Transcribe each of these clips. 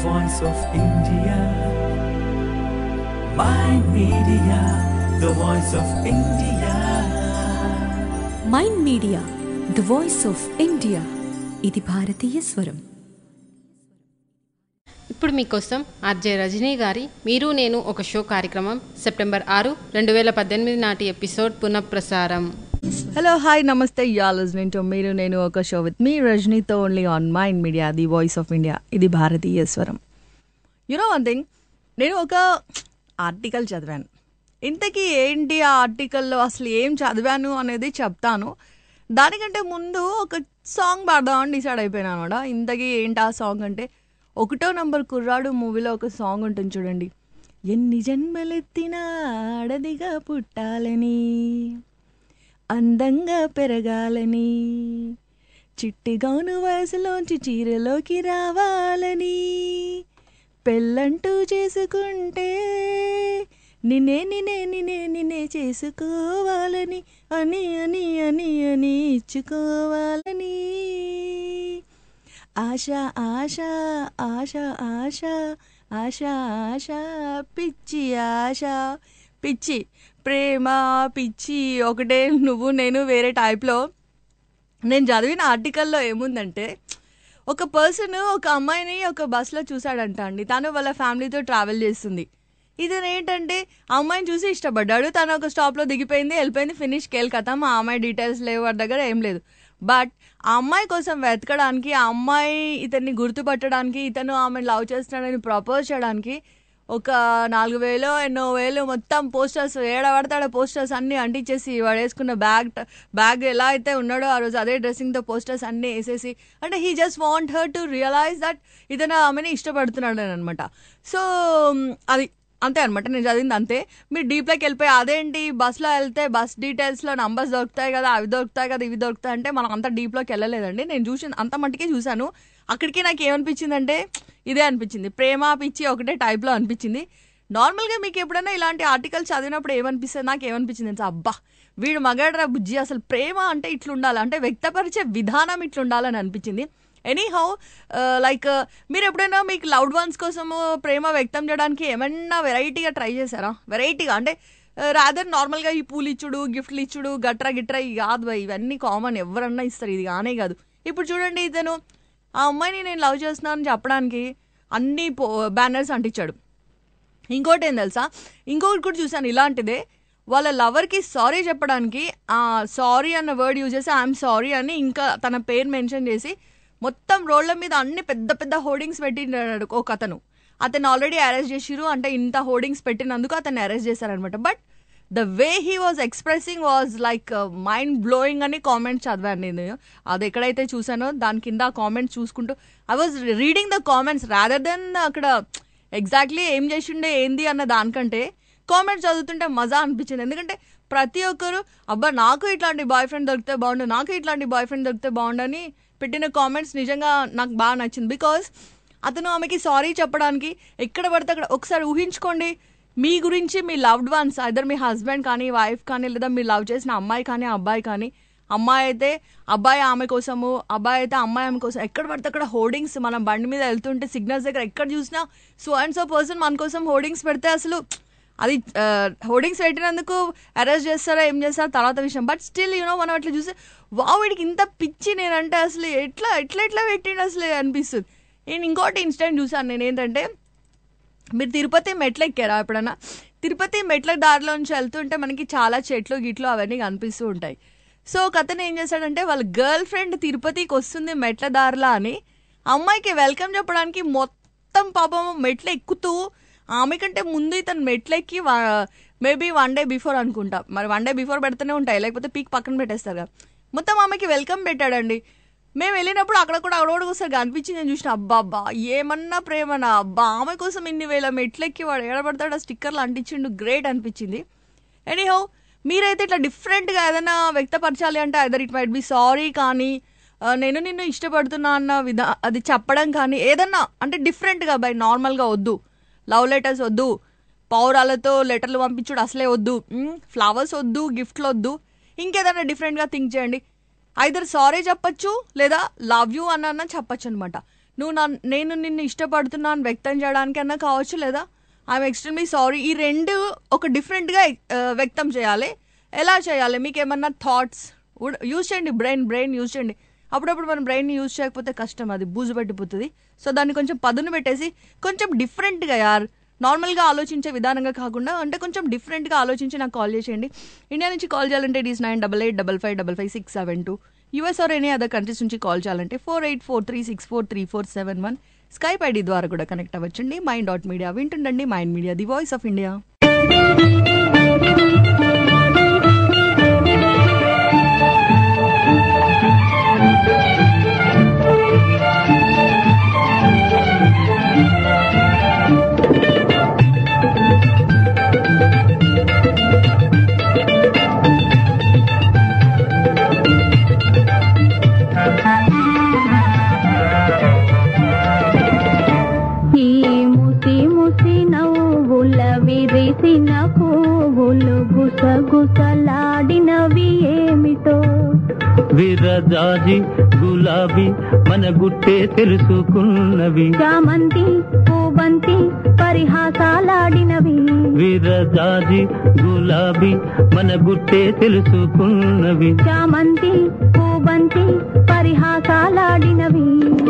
voice of India. My media, the voice of India. Mind media the voice of India ఇది భారతీయ స్వరం ఇప్పుడు మీకోసం ఆర్జే రజనీ గారి మీరు నేను ఒక షో కార్యక్రమం సెప్టెంబర్ ఆరు రెండు వేల పద్దెనిమిది నాటి ఎపిసోడ్ పునఃప్రసారం హలో హాయ్ నమస్తే యా లిజనింగ్ టు మీరు నేను ఒక షో విత్ మీ రజనీతో only on mind media the voice of India ఇది భారతీయ స్వరం యునో వన్ థింగ్ నేను ఒక ఆర్టికల్ చదివాను ఇంతకీ ఏంటి ఆ ఆర్టికల్లో అసలు ఏం చదివాను అనేది చెప్తాను దానికంటే ముందు ఒక సాంగ్ పాడదామని డిసైడ్ అయిపోయాను అనమాట ఇంతకీ ఏంటి ఆ సాంగ్ అంటే ఒకటో నంబర్ కుర్రాడు మూవీలో ఒక సాంగ్ ఉంటుంది చూడండి ఎన్ని జన్మలెత్తినా ఆడదిగా పుట్టాలని అందంగా పెరగాలని చిట్టిగాను వయసులోంచి చీరలోకి రావాలని పెళ్ళంటూ చేసుకుంటే నిన్నే నిన్నే నిన్నే నిన్నే చేసుకోవాలని అని అని అని అని ఇచ్చుకోవాలని ఆశ ఆశ ఆశ ఆశ ఆశ ఆశ పిచ్చి ఆశ పిచ్చి ప్రేమ పిచ్చి ఒకటే నువ్వు నేను వేరే టైప్లో నేను చదివిన ఆర్టికల్లో ఏముందంటే ఒక పర్సన్ ఒక అమ్మాయిని ఒక బస్లో చూశాడంట అండి తను వాళ్ళ ఫ్యామిలీతో ట్రావెల్ చేస్తుంది ఇతను ఏంటంటే ఆ అమ్మాయిని చూసి ఇష్టపడ్డాడు తను ఒక స్టాప్లో దిగిపోయింది వెళ్ళిపోయింది ఫినిష్ కేల్కతాం ఆ అమ్మాయి డీటెయిల్స్ లేవు వాడి దగ్గర ఏం లేదు బట్ ఆ అమ్మాయి కోసం వెతకడానికి ఆ అమ్మాయి ఇతన్ని గుర్తుపట్టడానికి ఇతను ఆమెను లవ్ చేస్తున్నాడని ప్రపోజ్ చేయడానికి ఒక నాలుగు వేలు ఎన్నో వేలు మొత్తం పోస్టర్స్ ఏడ పడతాడో పోస్టర్స్ అన్నీ అంటించేసి వాడు వేసుకున్న బ్యాగ్ బ్యాగ్ ఎలా అయితే ఉన్నాడో ఆ రోజు అదే డ్రెస్సింగ్తో పోస్టర్స్ అన్నీ వేసేసి అంటే he just want her to realize that ఇతను ఆమెని ఇష్టపడుతున్నాడు అని అనమాట సో అది అంతే అనమాట నేను చదివింది అంతే మీరు డీప్లోకి వెళ్ళిపోయి అదేంటి బస్లో వెళ్తే బస్ డీటెయిల్స్లో నంబర్స్ దొరుకుతాయి కదా అవి దొరుకుతాయి కదా ఇవి దొరుకుతాయి అంటే మనం అంత డీప్లోకి వెళ్ళలేదండి నేను చూసి అంత మట్టుకే చూశాను అక్కడికి నాకు ఏమనిపించిందంటే ఇదే అనిపించింది ప్రేమ పిచ్చి ఒకటే టైప్లో అనిపించింది నార్మల్గా మీకు ఎప్పుడైనా ఇలాంటి ఆర్టికల్స్ చదివినప్పుడు ఏమనిపిస్తుంది నాకు ఏమనిపించింది అంటే అబ్బా వీడు మగాడరా బుజ్జి అసలు ప్రేమ అంటే ఇట్లుండాలి అంటే వ్యక్తపరిచే విధానం ఇట్లుండాలని అనిపించింది ఎనీ హౌ లైక్ మీరు ఎప్పుడైనా మీకు లవ్డ్ వన్స్ కోసము ప్రేమ వ్యక్తం చేయడానికి ఏమన్నా వెరైటీగా ట్రై చేశారా వెరైటీగా అంటే రాదర్ నార్మల్గా ఈ పూలు ఇచ్చుడు గిఫ్ట్లు ఇచ్చుడు గట్రా గిట్రా ఇవి కాదు భయ్, ఇవన్నీ కామన్ ఎవరన్నా ఇస్తారు ఇది కానే కాదు ఇప్పుడు చూడండి ఇతను ఆ అమ్మాయిని నేను లవ్ చేస్తున్నానని చెప్పడానికి అన్ని పో బ్యానర్స్ అంటించాడు ఇంకోటి ఏం తెలుసా ఇంకొకటి కూడా చూసాను ఇలాంటిదే వాళ్ళ లవర్కి సారీ చెప్పడానికి సారీ అన్న వర్డ్ యూజ్ చేసి ఐఎమ్ సారీ అని ఇంకా తన పేరు మెన్షన్ చేసి మొత్తం రోడ్ల మీద అన్ని పెద్ద పెద్ద హోర్డింగ్స్ పెట్టినాడు ఒక అతను అతను ఆల్రెడీ అరెస్ట్ చేసిరు అంటే ఇంత హోర్డింగ్స్ పెట్టినందుకు అతన్ని అరెస్ట్ చేశారనమాట but the way he was expressing was like mind blowing అని కామెంట్స్ చదివాను నేను అది ఎక్కడైతే చూసానో దాని కింద కామెంట్స్ చూసుకుంటూ I was reading the comments rather than అక్కడ ఎగ్జాక్ట్లీ ఏం చేసిండే ఏంది అన్న దానికంటే కామెంట్స్ చదువుతుంటే మజా అనిపించింది ఎందుకంటే ప్రతి ఒక్కరు అబ్బా నాకు ఇట్లాంటి బాయ్ ఫ్రెండ్ దొరికితే బాగుండు నాకు ఇట్లాంటి బాయ్ ఫ్రెండ్ దొరికితే బాగుండని పెట్టిన కామెంట్స్ నిజంగా నాకు బాగా నచ్చింది బికాస్ అతను ఆమెకి సారీ చెప్పడానికి ఎక్కడ పడితే అక్కడ ఒకసారి ఊహించుకోండి మీ గురించి మీ లవ్డ్ వన్స్ అదర్ మీ హస్బెండ్ కానీ వైఫ్ కానీ లేదా మీరు లవ్ చేసిన అమ్మాయి కానీ అబ్బాయి కానీ అమ్మాయి అయితే అబ్బాయి ఆమె కోసము అబ్బాయి అయితే అమ్మాయి ఆమె కోసం ఎక్కడ పడితే అక్కడ హోర్డింగ్స్ మనం బండి మీద వెళ్తుంటే సిగ్నల్స్ దగ్గర ఎక్కడ చూసినా సో అండ్ సో పర్సన్ మన కోసం హోర్డింగ్స్ పెడితే అసలు అది హోర్డింగ్స్ పెట్టినందుకు అరెస్ట్ చేస్తారా ఏం చేస్తారా తర్వాత విషయం బట్ స్టిల్ యూనో మనం అట్లా చూస్తే వా వీడికి ఇంత పిచ్చి నేనంటే అసలు ఎట్లా ఎట్లా ఎట్లా పెట్టిండు అసలు అనిపిస్తుంది నేను ఇంకోటి ఇన్సిడెంట్ చూసాను నేను ఏంటంటే మీరు తిరుపతి మెట్లు ఎక్కారా ఎప్పుడన్నా తిరుపతి మెట్ల దారిలోంచి వెళ్తుంటే మనకి చాలా చెట్లు గిట్లు అవన్నీ కనిపిస్తూ ఉంటాయి సో ఒక అతను ఏం చేశాడంటే వాళ్ళ గర్ల్ ఫ్రెండ్ తిరుపతికి వస్తుంది మెట్ల దారిలా అని అమ్మాయికి వెల్కమ్ చెప్పడానికి మొత్తం పాపం మెట్లు ఎక్కుతూ ఆమె కంటే ముందు ఇతను మెట్లు ఎక్కి మేబీ వన్ డే బిఫోర్ అనుకుంటా మరి వన్ డే బిఫోర్ పెడుతూనే ఉంటాయి లేకపోతే పీక్ పక్కన పెట్టేస్తారు కదా మొత్తం ఆమెకి వెల్కమ్ పెట్టాడండి మేము వెళ్ళినప్పుడు అక్కడ కూడా అక్కడ కూడా ఒకసారి కనిపించింది నేను చూసిన అబ్బా అబ్బా ఏమన్నా ప్రేమనా అబ్బా ఆమె కోసం ఇన్ని వేల మెట్లెక్కి వాడు ఏడబడతాడు స్టిక్కర్లు అంటించిండు గ్రేట్ అనిపించింది ఎనీహౌ మీరైతే ఇట్లా డిఫరెంట్గా ఏదైనా వ్యక్తపరచాలి అంటే other it might be sorry కానీ ఆ, నేను నిన్ను ఇష్టపడుతున్నా అన్న విధా అది చెప్పడం కానీ ఏదన్నా అంటే డిఫరెంట్గా బై నార్మల్గా వద్దు లవ్ లెటర్స్ వద్దు పౌరాలతో లెటర్లు పంపించుడు అసలే వద్దు ఫ్లవర్స్ వద్దు గిఫ్ట్లు వద్దు ఇంకేదైనా డిఫరెంట్గా థింక్ చేయండి ఐదర్ సారీ చెప్పచ్చు లేదా లవ్ యూ అన్న చెప్పచ్చు అనమాట నువ్వు నా నేను నిన్ను ఇష్టపడుతున్నాను వ్యక్తం చేయడానికి అన్నా కావచ్చు లేదా ఐఎమ్ ఎక్స్ట్రీమ్లీ సారీ ఈ రెండు ఒక డిఫరెంట్గా వ్యక్తం చేయాలి ఎలా చేయాలి మీకు ఏమన్నా థాట్స్ యూజ్ చేయండి బ్రెయిన్ బ్రెయిన్ యూజ్ చేయండి అప్పుడప్పుడు మనం బ్రెయిన్ యూజ్ చేయకపోతే కష్టం అది బూజు పెట్టిపోతుంది సో దాన్ని కొంచెం పదును పెట్టేసి కొంచెం డిఫరెంట్గా యార్ నార్మల్గా ఆలోచించే విధానంగా కాకుండా అంటే కొంచెం డిఫరెంట్గా ఆలోచించి నాకు కాల్ చేసేయండి ఇండియా నుంచి కాల్ చేయాలంటే it is nine double eight double five double five six seven two US or any other countries నుంచి కాల్ చేయాలంటే four eight four three six four three four seven one Skype ID ద్వారా కూడా connect అవ్వచ్చండి mind dot media వింటుండండి mind media the voice of India ఈ ముసి ముసి నవ్వుల విరిసిన పువ్వులు గుసగుసలాడినవి ఏమిటో విరజాజి గులాబీ మన గుట్టే తెలుసుకున్నవి చామంతి పూబంతి పరిహాసాలాడినవి విరజాజి గులాబీ మన గుట్టే తెలుసుకున్నవి చామంతి పూబంతి పరిహాసాలాడినవి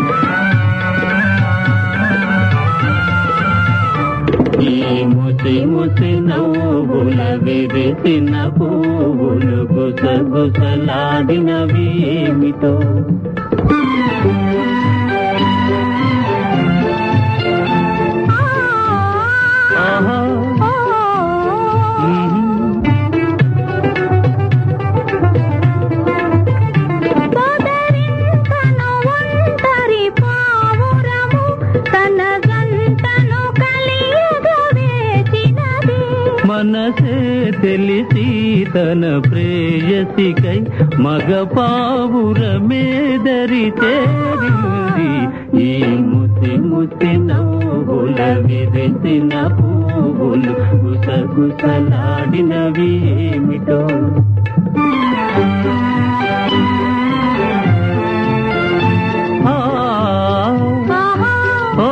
ఈ ముసి ముసి నవ్వుల విరిసిన పువ్వులు గుసగుసలాడినవి ఏమిటో ఆహా మ్మ్. సోదరింతను ఒంటరి పావురము తన గంటను కలియగవేసినది మనసే తెలిసి తన ప్రేయసికై మగ పావురమేదరి చేరింది ఈ ముసి ముసి నవ్వుల విరిసిన పువ్వులు గుసగుసలాడినవి ఏమిటో ఆ, ఆహా ఓ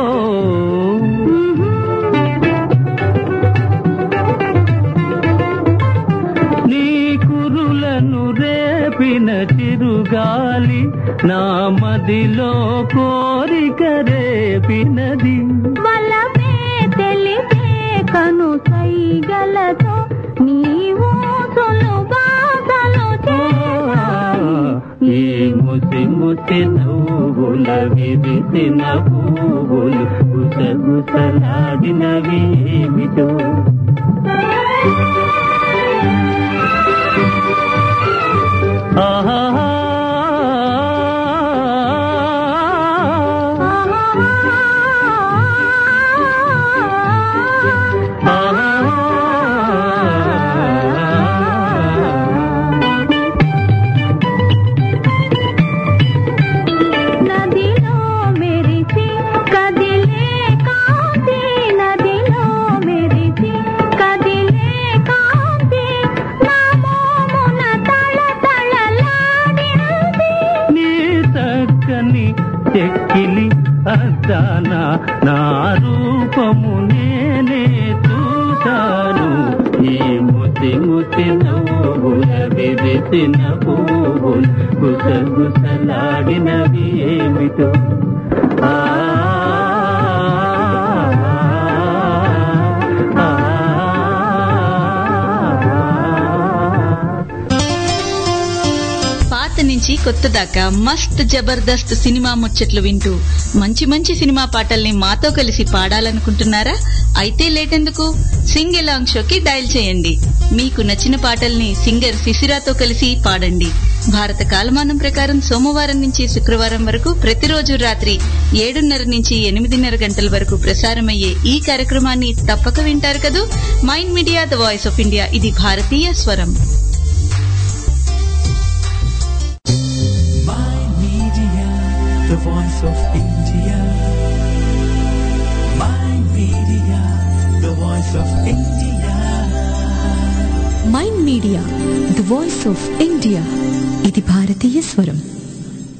నీ కురులను రేపిన చిరుగాలి నా మదిలో కోరిక రేపినది వలపే తెలిపే కను సైగలతో నీవు సులుబాసలు ఈ ముసి ముసి నవ్వుల విరిసిన పువ్వులు గుసగుసలాడినవి ఏమిటో ఆహా నదిలో మెరిసి కదిలే కాంతి నదిలో మెరిసి కదిలే కాంతి నా మోమున తళ తళలాడింది నీ చక్కని చెక్కిలి అద్దాన నా రూపము నేనే చూశాను ఈ ముసి ముసి నవ్వుల విరిసిన పువ్వులు గుసగుసలాడినవి ఏమిటో ఆ ఆ, ఆ. పాత నుంచి కొత్త దాకా మస్త్ జబర్దస్త్ సినిమా ముచ్చట్లు వింటూ మంచి మంచి సినిమా పాటల్ని మాతో కలిసి పాడాలనుకుంటున్నారా అయితే లేటెందుకు సింగ్ ఎలాంగ్ షోకి డయల్ చేయండి మీకు నచ్చిన పాటల్ని సింగర్ శిశిరాతో కలిసి పాడండి భారత కాలమానం ప్రకారం సోమవారం నుంచి శుక్రవారం వరకు ప్రతిరోజు రాత్రి ఏడున్నర నుంచి ఎనిమిదిన్నర గంటల వరకు ప్రసారమయ్యే ఈ కార్యక్రమాన్ని తప్పక వింటారు కదూ mind media the voice of India ఇది భారతీయ స్వరం Mind Media, the voice of India. Mind Media, the voice of India. Mind media the voice of India ఇది భారతీయ స్వరం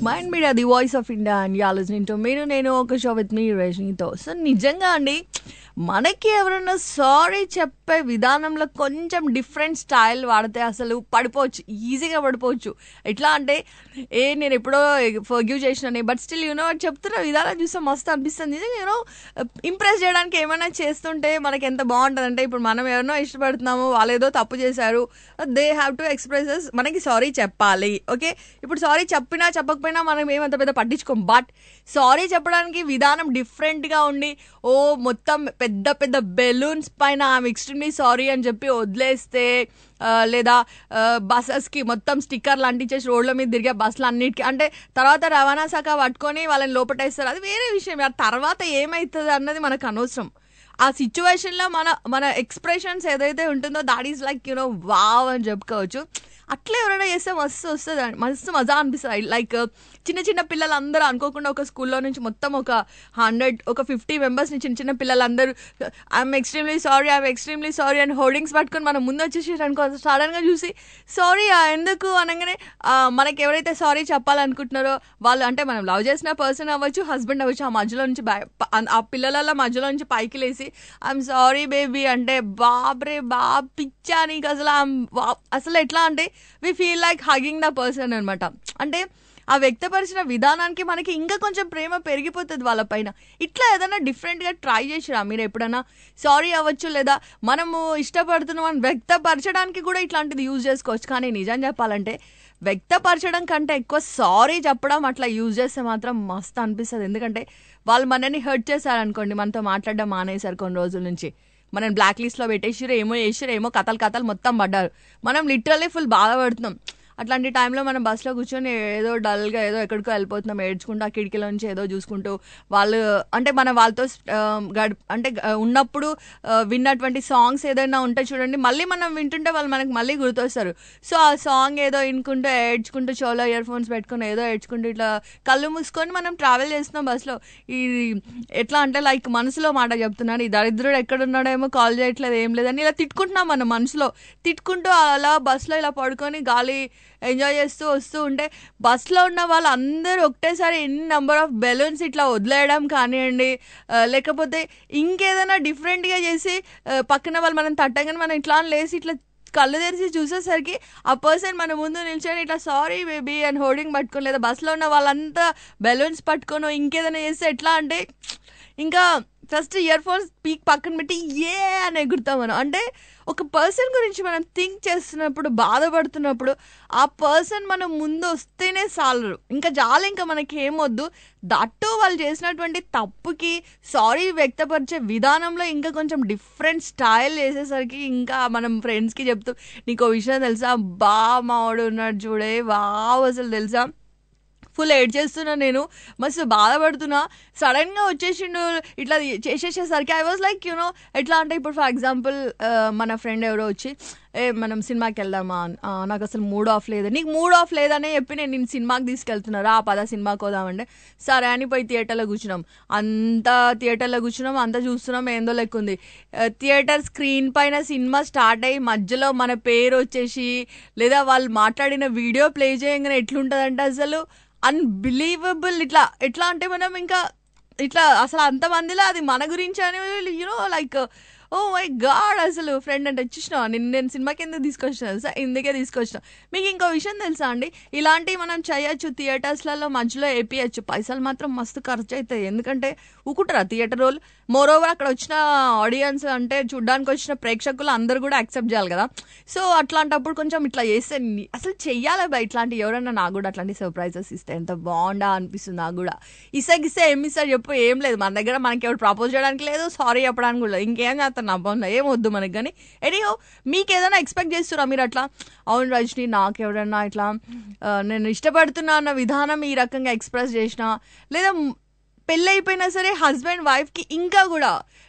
mind media the voice of India and yeah listening to మీరు నేను ఒక show with మీ రజనీతో సో నిజంగా అండి మనకి ఎవరైనా సారీ చెప్పే విధానంలో కొంచెం డిఫరెంట్ స్టైల్ వాడితే అసలు పడిపోవచ్చు ఈజీగా పడిపోవచ్చు ఎట్లా అంటే ఏ నేను ఎప్పుడో ఫర్గ్యూ చేసినాను బట్ స్టిల్ యూనో చెప్తున్న విధానం చూస్తే మస్తు అనిపిస్తుంది యూనో ఇంప్రెస్ చేయడానికి ఏమైనా చేస్తుంటే మనకి ఎంత బాగుంటుంది అంటే ఇప్పుడు మనం ఎవరినో ఇష్టపడుతున్నాము వాళ్ళు ఏదో తప్పు చేశారు దే హ్యావ్ టు ఎక్స్ప్రెసెస్ మనకి సారీ చెప్పాలి ఓకే ఇప్పుడు సారీ చెప్పినా చెప్పకపోయినా మనం ఏమంత పెద్ద పట్టించుకోం బట్ సారీ చెప్పడానికి విధానం డిఫరెంట్గా ఉండి ఓ మొత్తం పెద్ద పెద్ద బెలూన్స్ పైన ఆమె ఎక్స్ట్రీమ్లీ సారీ అని చెప్పి వదిలేస్తే ఆ, లేదా బస్సెస్కి మొత్తం స్టిక్కర్లు అంటించేసి రోడ్ల మీద తిరిగే బస్సులు అన్నిటికీ అంటే తర్వాత రవాణా శాఖ పట్టుకొని వాళ్ళని లోపటేస్తారు అది వేరే విషయం ఆ తర్వాత ఏమవుతుంది అన్నది మనకు అనవసరం ఆ సిచ్యువేషన్లో మన మన ఎక్స్ప్రెషన్స్ ఏదైతే ఉంటుందో that is like you know wow అని చెప్పుకోవచ్చు అట్లా ఎవరైనా చేస్తే మస్తు వస్తుంది మస్తు మజా అనిపిస్తుంది లైక్ చిన్న చిన్న పిల్లలు అందరూ అనుకోకుండా ఒక స్కూల్లో నుంచి మొత్తం ఒక హండ్రెడ్ ఒక ఫిఫ్టీ మెంబర్స్ని చిన్న చిన్న పిల్లలందరూ I'm extremely sorry I'm extremely sorry అని హోర్డింగ్స్ పట్టుకొని మనం ముందు వచ్చేసి అనుకో సడన్గా చూసి సారీ ఎందుకు అనగానే ఆ, మనకి ఎవరైతే సారీ చెప్పాలనుకుంటున్నారో వాళ్ళు అంటే మనం లవ్ చేసిన పర్సన్ అవ్వచ్చు హస్బెండ్ అవ్వచ్చు ఆ మధ్యలో నుంచి బయ- ప- ఆ పిల్లల మధ్యలో నుంచి పైకి లేసి ఐఎమ్ సారీ బేబీ అంటే బాబ్రే బాబ్ పిచ్చా నీకు అసలు I'm- వా- అసలు ఎట్లా అంటే we feel like hugging the person అనమాట అంటే ఆ వ్యక్తపరిచిన విధానానికి మనకి ఇంకా కొంచెం ప్రేమ పెరిగిపోతుంది వాళ్ళపైన ఇట్లా ఏదైనా డిఫరెంట్గా ట్రై చేసిరా మీరు ఎప్పుడైనా సారీ అవ్వచ్చు లేదా మనము ఇష్టపడుతున్నాం అని వ్యక్తపరచడానికి కూడా ఇట్లాంటిది యూజ్ చేసుకోవచ్చు కానీ నిజం చెప్పాలంటే వ్యక్తపరచడం కంటే ఎక్కువ సారీ చెప్పడం అట్లా యూజ్ చేస్తే మాత్రం మస్తు అనిపిస్తుంది ఎందుకంటే వాళ్ళు మనని హర్ట్ చేశారనుకోండి మనతో మాట్లాడడం మానేశారు కొన్ని రోజుల నుంచి మనం బ్లాక్ లిస్ట్లో పెట్టేసిరు ఏమో చేసిరు ఏమో కథలు కథలు మొత్తం పడ్డారు మనం లిటరలీ ఫుల్ బాధపడుతున్నాం అట్లాంటి టైంలో మనం బస్సులో కూర్చొని ఏదో డల్గా ఏదో ఎక్కడికో వెళ్ళిపోతున్నాం ఏడ్చుకుంటూ ఆ కిటికీలో నుంచి ఏదో చూసుకుంటూ వాళ్ళు అంటే మనం వాళ్ళతో ఆ, గడి అంటే ఆ, ఉన్నప్పుడు ఆ, విన్నటువంటి సాంగ్స్ ఏదైనా ఉంటే చూడండి మళ్ళీ మనం వింటుంటే వాళ్ళు మనకి మళ్ళీ గుర్తొస్తారు సో ఆ సాంగ్ ఏదో వినుకుంటూ ఏడ్చుకుంటూ చోలో ఇయర్ ఫోన్స్ పెట్టుకుని ఏదో ఏడ్చుకుంటూ ఇట్లా కళ్ళు మూసుకొని మనం ట్రావెల్ చేస్తున్నాం బస్సులో ఈ ఎట్లా అంటే లైక్ మనసులో మాట చెప్తున్నాను ఈ దరిద్రుడు ఎక్కడున్నాడేమో కాల్ చేయట్లేదు ఏం లేదని ఇలా తిట్టుకుంటున్నాం మన మనసులో తిట్టుకుంటూ అలా బస్సులో ఇలా పడుకొని గాలి ఎంజాయ్ చేస్తూ వస్తూ ఉంటే బస్సులో ఉన్న వాళ్ళందరూ ఒకటేసారి ఎన్ని నెంబర్ ఆఫ్ బెలూన్స్ ఇట్లా వదిలేయడం కానివ్వండి ఆ, లేకపోతే ఇంకేదైనా డిఫరెంట్గా చేసి ఆ, పక్కన వాళ్ళు మనం తట్టగానే మనం ఇట్లా అని లేసి ఇట్లా కళ్ళు తెరిచి చూసేసరికి ఆ పర్సన్ మన ముందు నిల్చొని ఇట్లా సారీ బేబీ అని హోర్డింగ్ పట్టుకొని లేదా బస్సులో ఉన్న వాళ్ళంతా బెలూన్స్ పట్టుకొని ఇంకేదైనా చేస్తే ఎట్లా అంటే ఇంకా ఫస్ట్ ఇయర్ ఫోన్స్ పీక్ పక్కన పెట్టి ఏ అని ఎగురుతాం మనం అంటే ఒక పర్సన్ గురించి మనం థింక్ చేస్తున్నప్పుడు బాధపడుతున్నప్పుడు ఆ పర్సన్ మనం ముందు వస్తేనే చాలరు ఇంకా చాలు ఇంకా మనకి ఏమొద్దు దట్టు వాళ్ళు చేసినటువంటి తప్పుకి సారీ వ్యక్తపరిచే విధానంలో ఇంకా కొంచెం డిఫరెంట్ స్టైల్ వేసేసరికి ఇంకా మనం ఫ్రెండ్స్కి చెప్తూ నీకు విషయం తెలుసా బా మావాడు ఉన్నాడు చూడే వావ్ అసలు తెలుసా ఫుల్ ఏడ్ చేస్తున్నా నేను మస్తు బాధపడుతున్నా సడన్గా వచ్చేసిండు ఇట్లా చేసేసేసరికి ఐ వాజ్ లైక్ యూనో ఎట్లా అంటే ఇప్పుడు ఫర్ ఎగ్జాంపుల్ మన ఫ్రెండ్ ఎవరో వచ్చి ఏ మనం సినిమాకి వెళ్దామా ఆ, నాకు అసలు మూడ్ ఆఫ్ లేదు నీకు మూడ్ ఆఫ్ లేదనే చెప్పి నేను నేను సినిమాకి తీసుకెళ్తున్నారా ఆ పద సినిమాకి పోదామంటే సరే అని పోయి థియేటర్లో కూర్చున్నాం అంతా థియేటర్లో కూర్చున్నాం అంతా చూస్తున్నాం ఏందో లెక్క ఉంది ఆ, థియేటర్ స్క్రీన్ పైన సినిమా స్టార్ట్ అయ్యి మధ్యలో మన పేరు వచ్చేసి లేదా వాళ్ళు మాట్లాడిన వీడియో ప్లే చేయగానే ఎట్లుంటుందంటే అసలు అన్బిలీవబుల్ ఇట్లా ఎట్లా అంటే మనం ఇంకా ఇట్లా అసలు అంతమందిలో అది మన గురించి అని you know like oh my god అసలు ఫ్రెండ్ అంటే వచ్చేసిన నిన్న నేను సినిమాకి ఎందుకు తీసుకొచ్చిన తెలుసా ఇందుకే తీసుకొచ్చిన మీకు ఇంకో విషయం తెలుసా అండి ఇలాంటివి మనం చేయొచ్చు థియేటర్స్లలో మధ్యలో వేపియచ్చు పైసలు మాత్రం మస్తు ఖర్చు అవుతాయి ఎందుకంటే ఊకుంటారా థియేటర్ రోల్ మోర్ ఓవర్ అక్కడ వచ్చిన ఆడియన్స్ అంటే చూడ్డానికి వచ్చిన ప్రేక్షకులు అందరూ కూడా యాక్సెప్ట్ చేయాలి కదా సో అట్లాంటప్పుడు కొంచెం ఇట్లా చేస్తే ని- అసలు చెయ్యాలి బా ఇట్లాంటి ఎవరైనా నాకు కూడా అట్లాంటి సర్ప్రైజెస్ ఇస్తే ఎంత బాగుండా అనిపిస్తుంది నాకు కూడా ఇస్తే గిస్తే ఏమి ఇస్తారు చెప్పు ఏం లేదు మన దగ్గర మనకి ఎవరు ప్రపోజ్ చేయడానికి లేదు సారీ చెప్పడానికి కూడా లేదు ఇంకేం చేస్తాను నా బాగుందా ఏం వద్దు మనకి కానీ ఎనీహో మీకు ఏదైనా ఎక్స్పెక్ట్ చేస్తురా మీరు అట్లా అవును రజని నాకు ఎవరైనా ఇట్లా ఆ, నేను ఇష్టపడుతున్నా అన్న విధానం ఈ రకంగా ఎక్స్ప్రెస్ చేసిన లేదా పెళ్ళి అయిపోయినా సరే హస్బెండ్ వైఫ్కి ఇంకా కూడా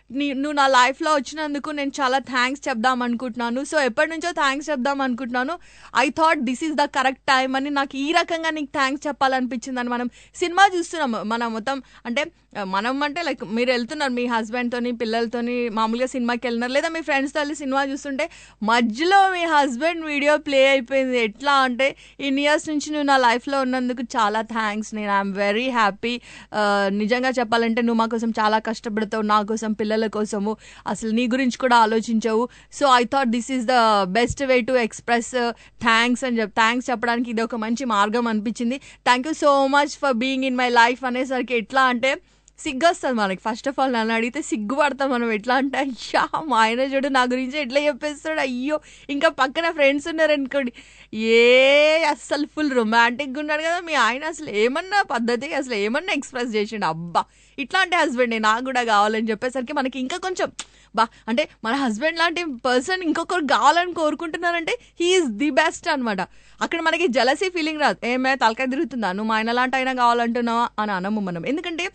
నీ నువ్వు నా లైఫ్లో వచ్చినందుకు నేను చాలా థ్యాంక్స్ చెప్దాం అనుకుంటున్నాను సో ఎప్పటి నుంచో థ్యాంక్స్ చెప్దాం అనుకుంటున్నాను I thought this is the correct time అని నాకు ఈ రకంగా నీకు థ్యాంక్స్ చెప్పాలనిపించింది అని మనం సినిమా చూస్తున్నాం మనం మొత్తం అంటే ఆ, మనం అంటే లైక్ మీరు వెళ్తున్నారు మీ హస్బెండ్తోని పిల్లలతోని మామూలుగా సినిమాకి వెళ్ళినారు లేదా మీ ఫ్రెండ్స్తో వెళ్ళి సినిమా చూస్తుంటే మధ్యలో మీ హస్బెండ్ వీడియో ప్లే అయిపోయింది ఎట్లా అంటే ఇన్ని ఇయర్స్ నుంచి నువ్వు నా లైఫ్లో ఉన్నందుకు చాలా థ్యాంక్స్ నేను ఐఎమ్ వెరీ హ్యాపీ నిజంగా చెప్పాలంటే నువ్వు మా కోసం చాలా కష్టపడతావు నా కోసం పిల్లల కోసము అసలు నీ గురించి కూడా ఆలోచించావు so I thought this is the best way to express thanks అని చెప్ థ్యాంక్స్ చెప్పడానికి ఇది ఒక మంచి మార్గం అనిపించింది thank you so much for being in my life అనేసరికి ఎట్లా అంటే సిగ్గు వస్తుంది మనకి ఫస్ట్ ఆఫ్ ఆల్ నన్ను అడిగితే సిగ్గుపడతాం మనం ఎట్లా అంటే అయ్యా మా ఆయన చూడు నా గురించి ఎట్లా చెప్పేస్తాడు అయ్యో ఇంకా పక్కన ఫ్రెండ్స్ ఉన్నారు అనుకోండి ఏ అస్సలు ఫుల్ రొమాంటిక్గా ఉన్నాడు కదా మీ ఆయన అసలు ఏమన్నా పద్ధతి అసలు ఏమన్నా ఎక్స్ప్రెస్ చేసిండు అబ్బా ఇట్లాంటి హస్బెండ్ నాకు కూడా కావాలని చెప్పేసరికి మనకి ఇంకా కొంచెం బా అంటే మన హస్బెండ్ లాంటి పర్సన్ ఇంకొకరు కావాలని కోరుకుంటున్నారంటే హీఈస్ ది బెస్ట్ అనమాట అక్కడ మనకి జలసీ ఫీలింగ్ రాదు ఏమే తలకాయ తిరుగుతుందా నువ్వు మా ఆయన లాంటి అయినా కావాలంటున్నావా అని అనము మనం ఎందుకంటే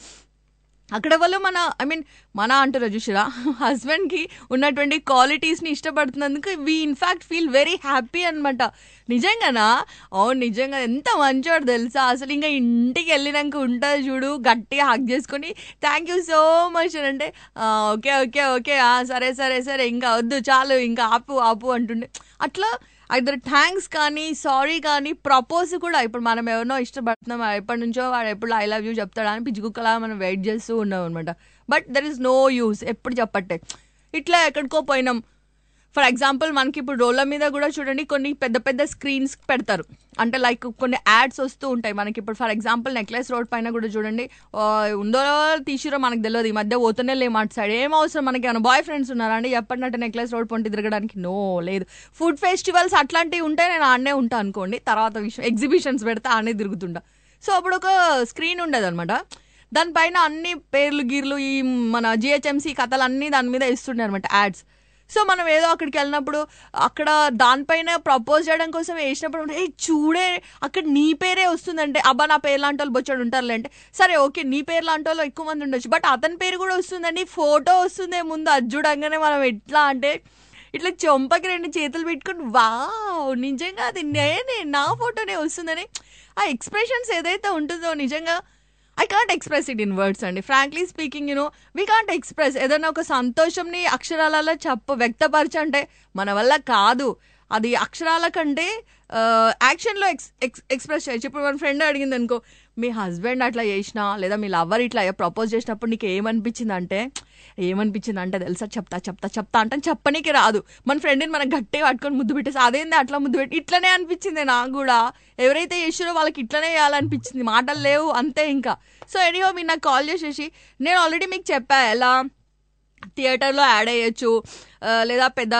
అక్కడ వాళ్ళు మన ఐ మీన్ మన అంటారు చూసిరా హస్బెండ్కి ఉన్నటువంటి క్వాలిటీస్ని ఇష్టపడుతున్నందుకు we in fact feel very happy అనమాట నిజంగానా అవును నిజంగా ఎంత మంచివాడు తెలుసా అసలు ఇంకా ఇంటికి వెళ్ళినాక ఉంటుంది చూడు గట్టిగా హక్ చేసుకొని థ్యాంక్ యూ సో మచ్ అని అంటే "ఆ, ఓకే ఓకే ఓకే ఆ, సరే సరే సరే ఇంకా వద్దు చాలు ఇంకా ఆపు ఆపు అంటుండే అట్లా ఐదర్ థ్యాంక్స్ కానీ సారీ కానీ ప్రపోజ్ కూడా ఇప్పుడు మనం ఎవరినో ఇష్టపడుతున్నాం ఎప్పటి నుంచో వాడు ఎప్పుడు ఐ లవ్ యూ చెప్తాడా అని పిచ్చుకుక్కలా మనం వెయిట్ చేస్తూ ఉన్నాం అనమాట but there is no use ఎప్పుడు చెప్పట్టే ఇట్లా ఎక్కడికో పోయినాం ఫర్ ఎగ్జాంపుల్ మనకి ఇప్పుడు రోడ్ల మీద కూడా చూడండి కొన్ని పెద్ద పెద్ద స్క్రీన్స్ పెడతారు అంటే లైక్ కొన్ని యాడ్స్ వస్తూ ఉంటాయి మనకి ఇప్పుడు ఫర్ ఎగ్జాంపుల్ నెక్లెస్ రోడ్ పైన కూడా చూడండి ఆ, ఉందో తీసిరో మనకు తెలియదు ఈ మధ్య పోతూనే లేము అటు సైడ్ ఏం అవసరం మనకి ఏమైనా బాయ్ ఫ్రెండ్స్ ఉన్నారా అండి ఎప్పటినట్టు నెక్లెస్ రోడ్ పొంటి తిరగడానికి నో లేదు ఫుడ్ ఫెస్టివల్స్ అట్లాంటివి ఉంటే నేను ఆడనే ఉంటా అనుకోండి తర్వాత విషయం ఎగ్జిబిషన్స్ పెడితే ఆడనే తిరుగుతుంటా సో అప్పుడు ఒక స్క్రీన్ ఉండదు అనమాట దానిపైన అన్ని పేర్లు గీర్లు ఈ మన జిహెచ్ఎంసీ కథలు అన్నీ దాని మీద ఇస్తుండే అనమాట యాడ్స్ సో మనం ఏదో అక్కడికి వెళ్ళినప్పుడు అక్కడ దానిపైన ప్రపోజ్ చేయడం కోసం వేసినప్పుడు ఏ చూడే అక్కడ నీ పేరే వస్తుందంటే అబ్బా నా పేరు లాంటి వాళ్ళు బొచ్చాడు ఉంటారులే అంటే సరే ఓకే నీ పేరు లాంటి వాళ్ళు ఎక్కువ మంది ఉండొచ్చు బట్ అతని పేరు కూడా వస్తుందండి ఫోటో వస్తుంది ముందు అది చూడంగానే మనం ఎట్లా అంటే ఇట్లా చొంపకి రెండు చేతులు పెట్టుకుని వావ్ నిజంగా అది నేనే నా ఫోటోనే వస్తుందని ఆ ఎక్స్ప్రెషన్స్ ఏదైతే ఉంటుందో నిజంగా I can't express it in words అండి frankly speaking you know we can't express ఏదైనా ఒక సంతోషంని అక్షరాలలో చెప్ప వ్యక్తపరచంటే మన వల్ల కాదు అది అక్షరాల కంటే యాక్షన్లో ఎక్స్ ఎక్స్ ఎక్స్ప్రెస్ చేయొచ్చు ఇప్పుడు మన ఫ్రెండ్ అడిగింది అనుకో మీ హస్బెండ్ అట్లా చేసినా లేదా మీ లవర్ ఇట్లా ప్రపోజ్ చేసినప్పుడు నీకు ఏమనిపించింది అంటే ఏమనిపించింది అంటే తెలుసా చెప్తా చెప్తా చెప్తా అంటే చెప్పనీకి రాదు మన ఫ్రెండ్ని మనం గట్టిగా పట్టుకొని ముద్దు పెట్టేసి అదేంది అట్లా ముద్దు పెట్టి ఇట్లనే అనిపించింది నాకు కూడా ఎవరైతే చేసారో వాళ్ళకి ఇట్లనే చేయాలనిపించింది మాటలు లేవు అంతే ఇంకా సో ఎనీహో మీరు నాకు కాల్ చేసేసి నేను ఆల్రెడీ మీకు చెప్పా ఎలా థియేటర్లో యాడ్ అయ్యొచ్చు ఆ, లేదా పెద్ద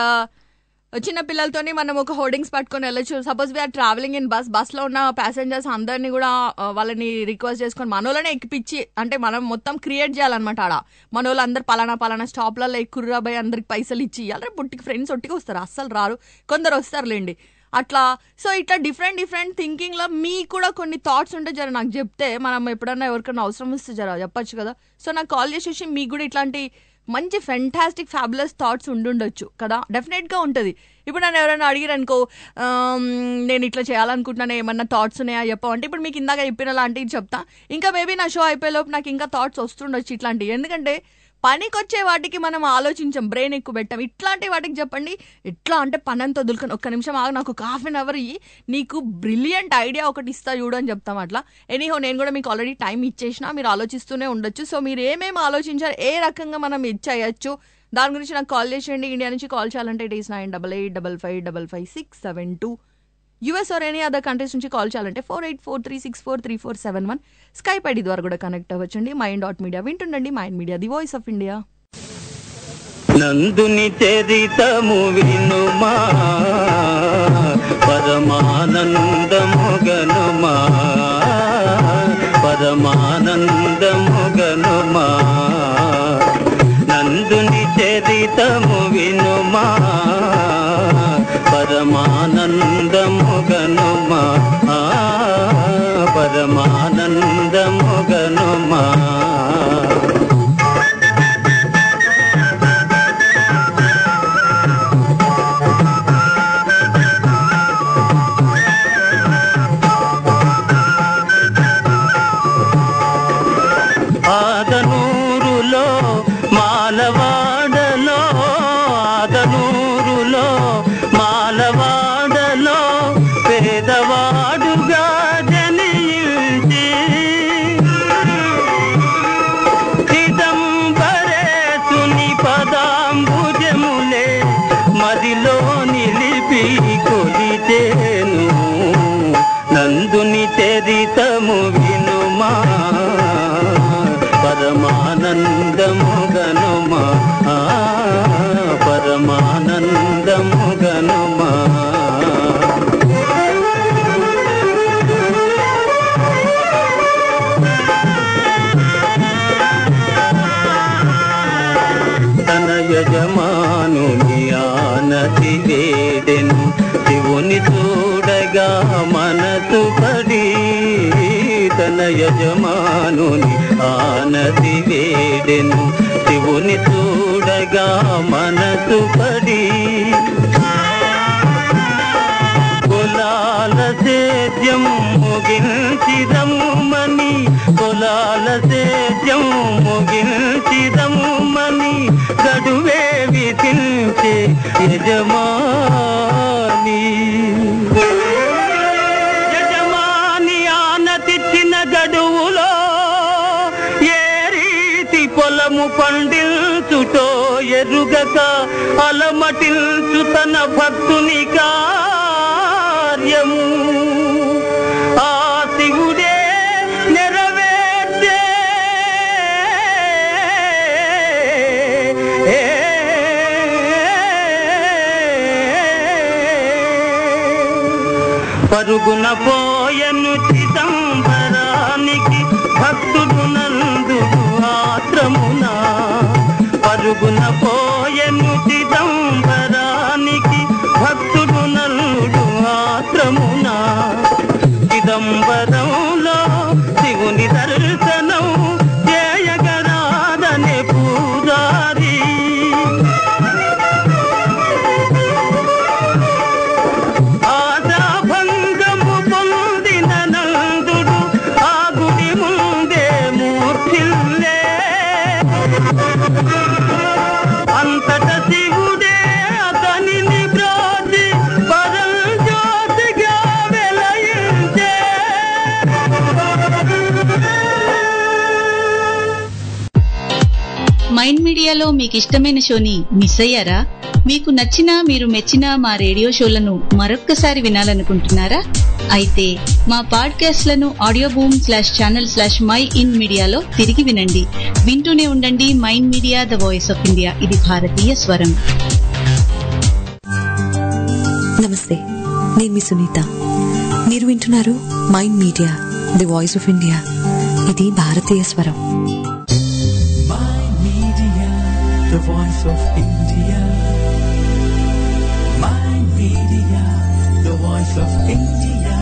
చిన్న పిల్లలతోని మనం ఒక హోర్డింగ్స్ పట్టుకొని వెళ్ళొచ్చు suppose we are travelling in bus బస్లో ఉన్న ప్యాసింజర్స్ అందరినీ కూడా ఆ, వాళ్ళని రిక్వెస్ట్ చేసుకొని మనోళ్ళనే ఎక్కిపించి అంటే మనం మొత్తం క్రియేట్ చేయాలన్నమాట ఆడ మనోళ్ళు అందరు పలానా పలానా స్టాప్లలో ఎక్కుర్రా పోయి అందరికి పైసలు ఇచ్చి ఇవ్వాలి పుట్టికి ఫ్రెండ్స్ ఒట్టికి వస్తారు అస్సలు రారు కొందరు వస్తారులేండి అట్లా సో ఇట్లా డిఫరెంట్ డిఫరెంట్ థింకింగ్లో మీ కూడా కొన్ని థాట్స్ ఉంటే జర నాకు చెప్తే మనం ఎప్పుడన్నా ఎవరికైనా అవసరం వస్తే జర చెప్పొచ్చు కదా సో నాకు కాల్ చేసేసి మీకు కూడా ఇట్లాంటి మంచి ఫెంటాస్టిక్ ఫ్యాబులస్ థాట్స్ ఉండుండొచ్చు కదా డెఫినెట్గా ఉంటుంది ఇప్పుడు నన్ను ఎవరైనా అడిగారు అనుకో ఆమ్, నేను ఇట్లా చేయాలనుకుంటున్నాను ఏమన్నా థాట్స్ ఉన్నాయా చెప్పమంటే ఇప్పుడు మీకు ఇందాక చెప్పిన లాంటివి చెప్తా ఇంకా మేబీ నా షో అయిపోయేలోపు నాకు ఇంకా థాట్స్ వస్తుండొచ్చు ఇట్లాంటివి ఎందుకంటే పనికొచ్చే వాటికి మనం ఆలోచించాం బ్రెయిన్ ఎక్కువ పెట్టాం ఇట్లాంటి వాటికి చెప్పండి ఎట్లా అంటే పని అంతా వదులుకొని ఒక్క నిమిషం ఆగు నాకు ఒక హాఫ్ అన్ అవర్ ఇయ్యి నీకు బ్రిలియంట్ ఐడియా ఒకటి ఇస్తా చూడు అని చెప్తాం అట్లా ఎనీహో నేను కూడా మీకు ఆల్రెడీ టైం ఇచ్చేసిన మీరు ఆలోచిస్తూనే ఉండొచ్చు సో మీరు ఏమేమి ఆలోచించారు ఏ రకంగా మనం ఇచ్చేయచ్చు దాని గురించి నాకు కాల్ చేసేయండి ఇండియా నుంచి కాల్ చేయాలంటే it is nine double eight double five double five six seven two US or any other countries నుంచి కాల్ చేయాలంటే four eight four three six four three four seven one Skype ID ద్వారా కూడా connect అవ్వచ్చండి mind dot media వింటుండండి mind media the voice of India నందుని చరితము వినుమా పరమానందముగనుమా పరమానందముగనుమా నందుని చరితము వినుమా పరమానందముగనుమా ఆ, పరమానందముగనుమా యజమానుని ఆనతి వేడెను శివుని చూడగా మనసు పడి తన యజమానుని ఆనతి వేడెను శివుని చూడగా మనసు పడి కులాల సేద్యం ముగించిదముమని కులాల సేద్యం ముగించిదముమని గడువే విధించే యజమాని యజమాని ఆనతిచ్చిన గడువులో ఏ రీతి పొలము పండిల్చుటో ఎరుగక అలమటిల్చు తన భక్తుని కార్యము ఆ శివుడే నెరవేర్చే పరుగున పోయను చిదంబరానికి భక్తుడు నందు ఆత్రమున పరుగున పోయను చిదంబరానికి భక్తుడు నల్లుడు ఆత్రమున చిదంబరంలో శివుని దర్శనం చేయగరాదనే పూజారి ఆశాభంగము పొందిన నందుడు ఆ గుడి ముందే మూర్ఛిల్లే అంతట శివుడే అతనిని బ్రోచి పరం జ్యోతిగా వెలయించే మైండ్ మీడియాలో మీకు ఇష్టమైన షోని మిస్ అయ్యారా మీకు నచ్చిన మీరు మెచ్చిన మా రేడియో షోలను మరొక్కసారి వినాలనుకుంటున్నారా అయితే మా పాడ్కాస్ట్లను audio boom slash channel slash my in మీడియాలో తిరిగి వినండి వింటూనే ఉండండి mind media the voice of India ఇది భారతీయ స్వరం నమస్తే నేను మీ సునీత మీరు వింటున్నారు mind media the voice of India ఇది భారతీయ స్వరం My Media, the voice of India. My Media, the voice of India.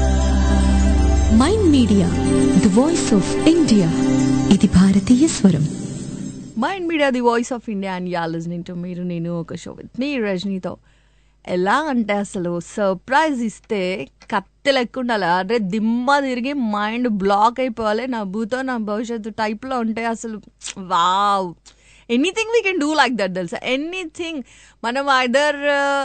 Mind media the voice of India ఇది భారతీయ స్వరం mind media the voice of India and yeah listening to మీరు నేను ఒక show with మీ రజనీతో ఎలా అంటే అసలు సర్ప్రైజ్ ఇస్తే కత్తె లెక్క ఉండాలి అరే దిమ్మ తిరిగి మైండ్ బ్లాక్ అయిపోవాలి నా భూతో నా భవిష్యత్తు టైప్లో ఉంటే అసలు wow anything we can do like that తెలుసా ఎనీథింగ్ మనం ఐదర్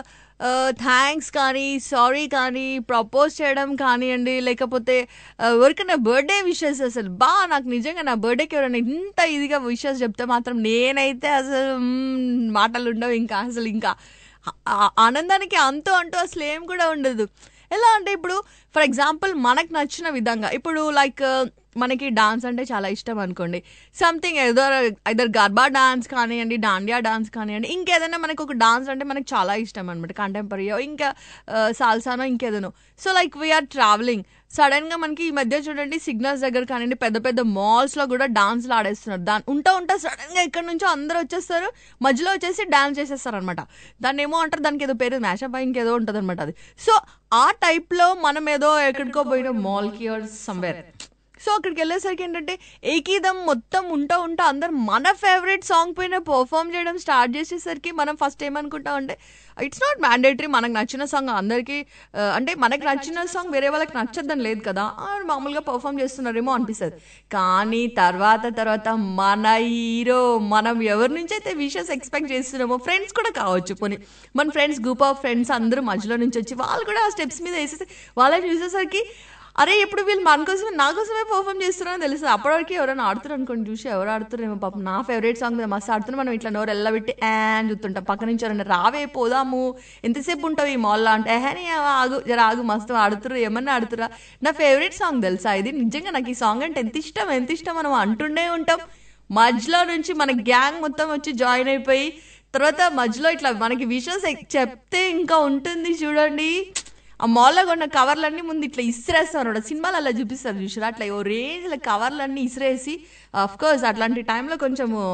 థ్యాంక్స్ కానీ సారీ కానీ ప్రపోజ్ చేయడం కానివ్వండి లేకపోతే uh, ఎవరికైనా బర్త్డే విషెస్ అసలు బా నాకు నిజంగా నా బర్త్డేకి ఎవరైనా ఇంత ఇదిగా విషెస్ చెప్తే మాత్రం నేనైతే అసలు మ్మ్, మాటలు ఉండవు ఇంకా అసలు ఇంకా ఆ- ఆ- ఆనందానికి అంతు అంటూ అసలు ఏం కూడా ఉండదు ఎలా అంటే ఇప్పుడు ఫర్ ఎగ్జాంపుల్ మనకు నచ్చిన విధంగా ఇప్పుడు లైక్ మనకి డాన్స్ అంటే చాలా ఇష్టం అనుకోండి సంథింగ్ ఏదో ఐదర్ గర్బా డాన్స్ కానివ్వండి దాండియా డాన్స్ కానివ్వండి ఇంకేదైనా మనకు ఒక డాన్స్ అంటే మనకు చాలా ఇష్టం అనమాట కంటెంపరీ ఇంకా సాల్సానో ఇంకేదనో సో లైక్ వీఆర్ ట్రావెలింగ్ సడన్గా మనకి ఈ మధ్య చూడండి సిగ్నల్స్ దగ్గర కానివ్వండి పెద్ద పెద్ద మాల్స్లో కూడా డాన్స్లు ఆడేస్తున్నారు దాని ఉంటా ఉంటా సడన్గా ఎక్కడి నుంచో అందరూ వచ్చేస్తారు మధ్యలో వచ్చేసి డాన్స్ చేసేస్తారు అనమాట దాన్ని ఏమో అంటారు దానికి ఏదో పేరు మ్యాషప్ అయి ఇంకేదో ఉంటుంది అనమాట అది సో ఆ టైప్లో మనం ఏదో ఎక్కడికో పోయిన మాల్కి ఆర్ సమ్వేర్ సో అక్కడికి వెళ్ళేసరికి ఏంటంటే ఏకీదం మొత్తం ఉంటా ఉంటా అందరు మన ఫేవరెట్ సాంగ్ పైన పర్ఫామ్ చేయడం స్టార్ట్ చేసేసరికి మనం ఫస్ట్ ఏమనుకుంటాం అంటే ఇట్స్ నాట్ మ్యాండేటరీ మనకు నచ్చిన సాంగ్ అందరికీ ఆ, అంటే మనకు నచ్చిన సాంగ్ వేరే వాళ్ళకి నచ్చద్దని లేదు కదా ఆ, మామూలుగా పర్ఫామ్ చేస్తున్నారేమో అనిపిస్తుంది కానీ తర్వాత తర్వాత మన హీరో మనం ఎవరి నుంచి అయితే విషెస్ ఎక్స్పెక్ట్ చేస్తున్నామో ఫ్రెండ్స్ కూడా కావచ్చు పోనీ మన ఫ్రెండ్స్ గ్రూప్ ఆఫ్ ఫ్రెండ్స్ అందరూ మధ్యలో నుంచి వచ్చి వాళ్ళు కూడా ఆ స్టెప్స్ మీద వేసేసి వాళ్ళని చూసేసరికి అరే ఇప్పుడు వీళ్ళు మన కోసమే నా కోసమే పర్ఫామ్ చేస్తున్నారని తెలుసు అప్పటివరకు ఎవరైనా ఆడుతున్నారు అనుకోండి చూసి ఎవరు ఆడుతున్నారేమో పాపం నా ఫేవరెట్ సాంగ్ మీద మస్తు ఆడుతున్నా మనం ఇట్లా నోరు ఎల్లబెట్టి యాన్ చూస్తుంటాం పక్క నుంచి ఎవరైనా రావే పోదాము ఎంతసేపు ఉంటావు ఈ మాల్లో అంటే ఏహని ఆగు జర ఆగు మస్తు ఆడుతురు ఏమన్నా ఆడుతురా నా ఫేవరెట్ సాంగ్ తెలుసా ఇది నిజంగా నాకు ఈ సాంగ్ అంటే ఎంత ఇష్టం ఎంత ఇష్టం మనం అంటుండే ఉంటాం మధ్యలో నుంచి మన గ్యాంగ్ మొత్తం వచ్చి జాయిన్ అయిపోయి తర్వాత మధ్యలో ఇట్లా మనకి విషయస్ చెప్తే ఇంకా ఉంటుంది చూడండి ఆ మాల్లో కొన్న కవర్లన్నీ ముందు ఇట్లా ఇసిరేస్తారు అన్నమాట సినిమాలు అలా చూపిస్తారు చూసారు అట్లా ఓ రేంజ్ల కవర్లన్నీ ఇసిరేసి అఫ్ కోర్స్ అట్లాంటి టైంలో కొంచెము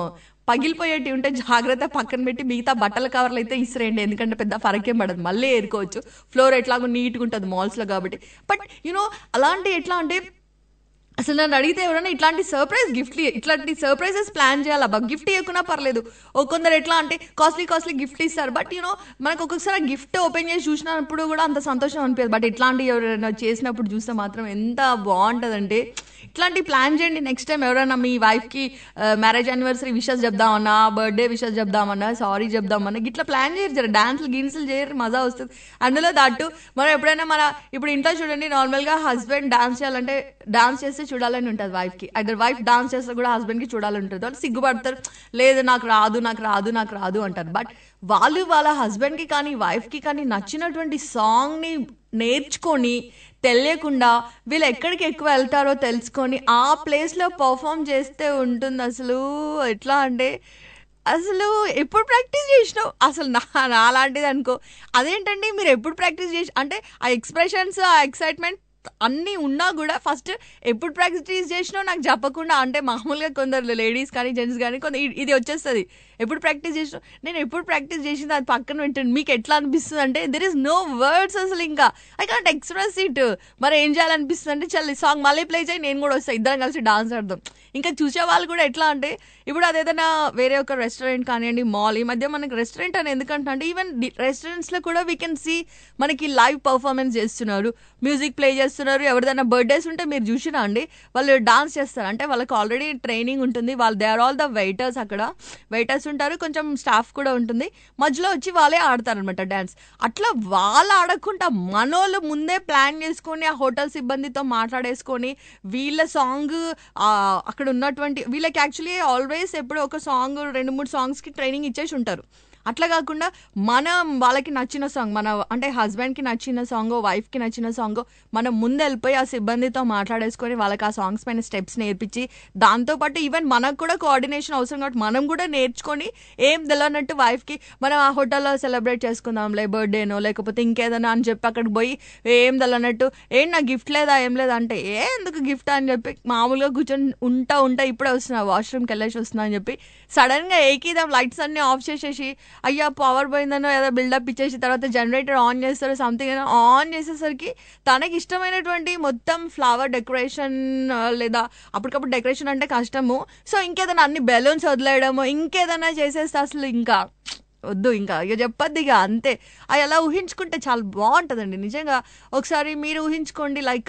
పగిలిపోయేటి ఉంటే జాగ్రత్త పక్కన పెట్టి మిగతా బట్టల కవర్లు అయితే ఇసిరేయండి ఎందుకంటే పెద్ద ఫరకేం పడదు మళ్ళీ ఏరుకోవచ్చు ఫ్లోర్ ఎట్లాగో నీట్గా ఉంటుంది మాల్స్లో కాబట్టి బట్ యూనో అలాంటి ఎట్లా అంటే అసలు నన్ను అడిగితే ఎవరైనా ఇట్లాంటి సర్ప్రైజ్ గిఫ్ట్ ఇట్లాంటి సర్ప్రైజెస్ ప్లాన్ చేయాలి అబ్బా గిఫ్ట్ ఇవ్వకున్నా పర్లేదు ఓ కొందరు ఎట్లా అంటే కాస్ట్లీ కాస్ట్లీ గిఫ్ట్ ఇస్తారు బట్ యూనో మనకు ఒక్కొక్కసారి గిఫ్ట్ ఓపెన్ చేసి చూసినప్పుడు కూడా అంత సంతోషం అనిపించదు బట్ ఇట్లాంటి ఎవరైనా చేసినప్పుడు చూస్తే మాత్రం ఎంత బాగుంటుందంటే ఇట్లాంటి ప్లాన్ చేయండి నెక్స్ట్ టైం ఎవరైనా మీ వైఫ్కి మ్యారేజ్ యానివర్సరీ విషెస్ చెప్దామన్నా బర్త్డే విషెస్ చెప్దామన్నా సారీ చెప్దామన్నా ఇట్లా ప్లాన్ చేయరు జర డాన్సులు గిన్సులు చేయరు మజా వస్తుంది అందులో దాటు మనం ఎప్పుడైనా మన ఇప్పుడు ఇంట్లో చూడండి నార్మల్గా హస్బెండ్ డాన్స్ చేయాలంటే డాన్స్ చేస్తే చూడాలని ఉంటుంది వైఫ్కి అదర్ వైఫ్ డాన్స్ చేస్తే కూడా హస్బెండ్కి చూడాలని ఉంటుంది వాళ్ళు సిగ్గుపడతారు లేదు నాకు రాదు నాకు రాదు నాకు రాదు అంటారు బట్ వాళ్ళు వాళ్ళ హస్బెండ్కి కానీ వైఫ్కి కానీ నచ్చినటువంటి సాంగ్ని నేర్చుకొని తెలియకుండా వీళ్ళు ఎక్కడికి ఎక్కువ వెళ్తారో తెలుసుకొని ఆ ప్లేస్లో పర్ఫామ్ చేస్తే ఉంటుంది అసలు ఎట్లా అంటే అసలు ఎప్పుడు ప్రాక్టీస్ చేసినావు అసలు నా నాలాంటిది అనుకో అదేంటండి మీరు ఎప్పుడు ప్రాక్టీస్ చేసి అంటే ఆ ఎక్స్ప్రెషన్స్ ఆ ఎక్సైట్మెంట్ అన్నీ ఉన్నా కూడా ఫస్ట్ ఎప్పుడు ప్రాక్టీస్ చేసినావు నాకు చెప్పకుండా అంటే మామూలుగా కొందరు లేడీస్ కానీ జెంట్స్ కానీ కొంత ఇది వచ్చేస్తుంది ఎప్పుడు ప్రాక్టీస్ చేసినావు నేను ఎప్పుడు ప్రాక్టీస్ చేసింది అది పక్కన వింటాను మీకు ఎట్లా అనిపిస్తుంది అంటే దెర్ ఇస్ నో వర్డ్స్ అసలు ఇంకా ఐ కాంట్ ఎక్స్ప్రెస్ ఇట్ మరి ఏం చేయాలనిపిస్తుంది అంటే చల్ ఈ సాంగ్ మళ్ళీ ప్లే చేయి నేను కూడా వస్తాను ఇద్దరం కలిసి డాన్స్ ఆడదాం ఇంకా చూసే వాళ్ళు కూడా ఎట్లా అంటే ఇప్పుడు అదేదైనా వేరే ఒక రెస్టారెంట్ కానివ్వండి మాల్ ఈ మధ్య మనకి రెస్టారెంట్ అని ఎందుకంటే అంటే ఈవెన్ రెస్టారెంట్స్లో కూడా వీ కెన్ సీ మనకి లైవ్ పర్ఫార్మెన్స్ చేస్తున్నారు మ్యూజిక్ ప్లే చేస్తున్నారు ఎవరిదైనా బర్త్డేస్ ఉంటే మీరు చూసినా అండి వాళ్ళు డాన్స్ చేస్తారు అంటే వాళ్ళకి ఆల్రెడీ ట్రైనింగ్ ఉంటుంది వాళ్ళు they are all the waiters అక్కడ వెయిటర్స్ ఉంటారు కొంచెం స్టాఫ్ కూడా ఉంటుంది మధ్యలో వచ్చి వాళ్ళే ఆడతారు అనమాట డాన్స్ అట్లా వాళ్ళు ఆడకుండా మనోళ్ళు ముందే ప్లాన్ చేసుకొని ఆ హోటల్ సిబ్బందితో మాట్లాడేసుకొని వీళ్ళ సాంగ్ అక్కడ ఉన్నటువంటి వీళ్ళకి యాక్చువల్లీ ఆల్వేస్ ఎప్పుడు ఒక సాంగ్ రెండు మూడు సాంగ్స్కి ట్రైనింగ్ ఇచ్చేసి ఉంటారు అట్లా కాకుండా మనం వాళ్ళకి నచ్చిన సాంగ్ మన అంటే హస్బెండ్కి నచ్చిన సాంగ్ వైఫ్కి నచ్చిన సాంగ్ మనం ముందు వెళ్ళిపోయి ఆ సిబ్బందితో మాట్లాడేసుకొని వాళ్ళకి ఆ సాంగ్స్ పైన స్టెప్స్ నేర్పించి దాంతోపాటు ఈవెన్ మనకు కూడా కోఆర్డినేషన్ అవసరం కాబట్టి మనం కూడా నేర్చుకొని ఏం తెలియనట్టు వైఫ్కి మనం ఆ హోటల్లో సెలబ్రేట్ చేసుకుందాంలే బర్త్డేనో లేకపోతే ఇంకేదైనా అని చెప్పి అక్కడికి పోయి ఏం తెలియనట్టు ఏం నా గిఫ్ట్ లేదా ఏం లేదా అంటే ఏ ఎందుకు గిఫ్ట్ అని చెప్పి మామూలుగా కూర్చొని ఉంటా ఉంటా ఇప్పుడే వస్తున్నా వాష్రూమ్కి వెళ్ళేసి వస్తున్నా అని చెప్పి సడన్గా ఏకీదాం లైట్స్ అన్ని ఆఫ్ చేసేసి అయ్యా పవర్ పోయిందనో ఏదో బిల్డప్ ఇచ్చేసి తర్వాత జనరేటర్ ఆన్ చేస్తారు సంథింగ్ ఏదో ఆన్ చేసేసరికి తనకి ఇష్టమైనటువంటి మొత్తం ఫ్లవర్ డెకరేషన్ లేదా అప్పటికప్పుడు డెకరేషన్ అంటే కష్టము సో ఇంకేదైనా అన్ని బెలూన్స్ వదిలేయడము ఇంకేదైనా చేసేస్తే అసలు ఇంకా వద్దు ఇంకా ఇక చెప్పొద్దు ఇక అంతే అది అలా ఊహించుకుంటే చాలా బాగుంటుందండి నిజంగా ఒకసారి మీరు ఊహించుకోండి లైక్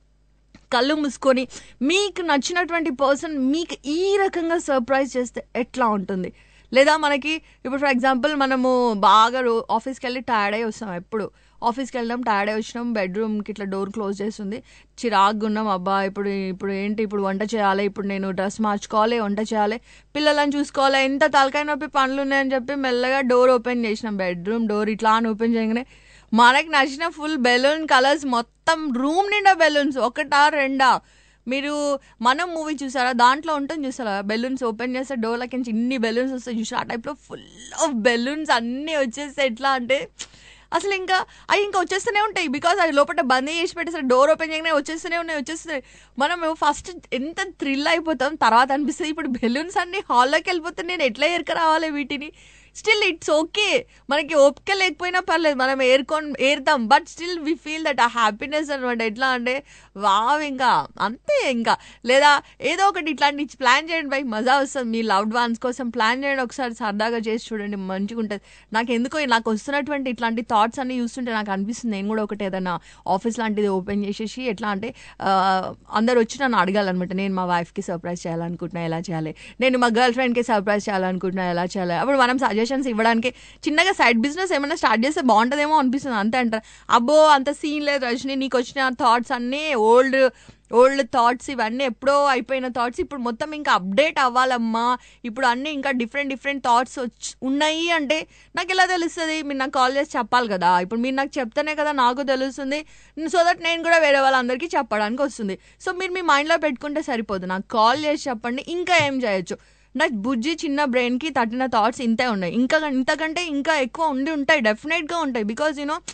కళ్ళు మూసుకొని మీకు నచ్చినటువంటి పర్సన్ మీకు ఈ రకంగా సర్ప్రైజ్ చేస్తే ఎట్లా ఉంటుంది లేదా మనకి ఇప్పుడు ఫర్ ఎగ్జాంపుల్ మనము బాగా రో ఆఫీస్కి వెళ్ళి టైర్డ్ అయ్యి వస్తాం ఎప్పుడు ఆఫీస్కి వెళ్ళడం టైర్డ్ అయ్యి వచ్చినాం బెడ్రూమ్కి ఇట్లా డోర్ క్లోజ్ చేస్తుంది చిరాగ్గా ఉన్నాం అబ్బా ఇప్పుడు ఇప్పుడు ఏంటి ఇప్పుడు వంట చేయాలి ఇప్పుడు నేను డ్రెస్ మార్చుకోవాలి వంట చేయాలి పిల్లలను చూసుకోవాలి ఎంత తలకాయ నొప్పి పనులు ఉన్నాయని చెప్పి మెల్లగా డోర్ ఓపెన్ చేసినాం బెడ్రూమ్ డోర్ ఇట్లా అని ఓపెన్ చేయగానే మనకి నచ్చిన ఫుల్ బెలూన్ కలర్స్ మొత్తం రూమ్ నిండా బెలూన్స్ ఒకటా రెండా మీరు మనం మూవీ చూసారా దాంట్లో ఉంటుంది చూసారా బెలూన్స్ ఓపెన్ చేస్తే డోర్లకి నుంచి ఇన్ని బెలూన్స్ వస్తాయి చూసారా ఆ టైప్లో ఫుల్ ఆఫ్ బెలూన్స్ అన్నీ వచ్చేస్తే ఎట్లా అంటే అసలు ఇంకా అవి ఇంకా వచ్చేస్తూనే ఉంటాయి బికాస్ అది లోపల బంద్ చేసి పెట్టేసరి డోర్ ఓపెన్ చేయగానే వచ్చేస్తూనే ఉన్నాయి వచ్చేస్తున్నాయి మనం ఫస్ట్ ఎంత థ్రిల్ అయిపోతాం తర్వాత అనిపిస్తుంది ఇప్పుడు బెలూన్స్ అన్ని హాల్లోకి వెళ్ళిపోతే నేను ఎట్లా ఎరక రావాలి వీటిని స్టిల్ ఇట్స్ ఓకే మనకి ఓపిక లేకపోయినా పర్లేదు మనం ఏరుకొని ఏరుతాం but still we feel that ఆ హ్యాపీనెస్ అనమాట ఎట్లా అంటే వావ్ ఇంకా అంతే ఇంకా లేదా ఏదో ఒకటి ఇట్లాంటి ప్లాన్ చేయండి బై మజా వస్తుంది మీ లవ్డ్ వన్స్ కోసం ప్లాన్ చేయండి ఒకసారి సరదాగా చేసి చూడండి మంచిగా ఉంటుంది నాకు ఎందుకో నాకు వస్తున్నటువంటి ఇట్లాంటి థాట్స్ అన్ని చూస్తుంటే నాకు అనిపిస్తుంది నేను కూడా ఒకటి ఏదైనా ఆఫీస్ లాంటిది ఓపెన్ చేసేసి ఎట్లా అంటే ఆ, అందరు వచ్చి నన్ను అడగాలన్నమాట నేను మా వైఫ్కి సర్ప్రైజ్ చేయాలనుకుంటున్నా ఎలా చేయాలి నేను మా గర్ల్ ఫ్రెండ్కి సర్ప్రైజ్ చేయాలనుకుంటున్నా ఎలా చేయాలి అప్పుడు మనం సజెషన్స్ ఇవ్వడానికి చిన్నగా సైడ్ బిజినెస్ ఏమైనా స్టార్ట్ చేస్తే బాగుంటుందేమో అనిపిస్తుంది అంతే అంటారు అబ్బో అంత సీన్ లేదు రజని నీకు వచ్చిన థాట్స్ అన్నీ ఓల్డ్ ఓల్డ్ థాట్స్ ఇవన్నీ ఎప్పుడో అయిపోయిన థాట్స్ ఇప్పుడు మొత్తం ఇంకా అప్డేట్ అవ్వాలమ్మా ఇప్పుడు అన్నీ ఇంకా డిఫరెంట్ డిఫరెంట్ థాట్స్ వచ్చి ఉన్నాయి అంటే నాకు ఎలా తెలుస్తుంది మీరు నాకు కాల్ చేసి చెప్పాలి కదా ఇప్పుడు మీరు నాకు చెప్తేనే కదా నాకు తెలుస్తుంది సో దట్ నేను కూడా వేరే వాళ్ళందరికీ చెప్పడానికి వస్తుంది సో మీరు మీ మైండ్లో పెట్టుకుంటే సరిపోదు నాకు కాల్ చేసి చెప్పండి ఇంకా ఏం చేయొచ్చు నా బుజ్జి చిన్న బ్రెయిన్కి తట్టిన థాట్స్ ఇంతే ఉన్నాయి ఇంకా ఇంతకంటే ఇంకా ఎక్కువ ఉండి ఉంటాయి డెఫినెట్గా ఉంటాయి బికాజ్ యూనో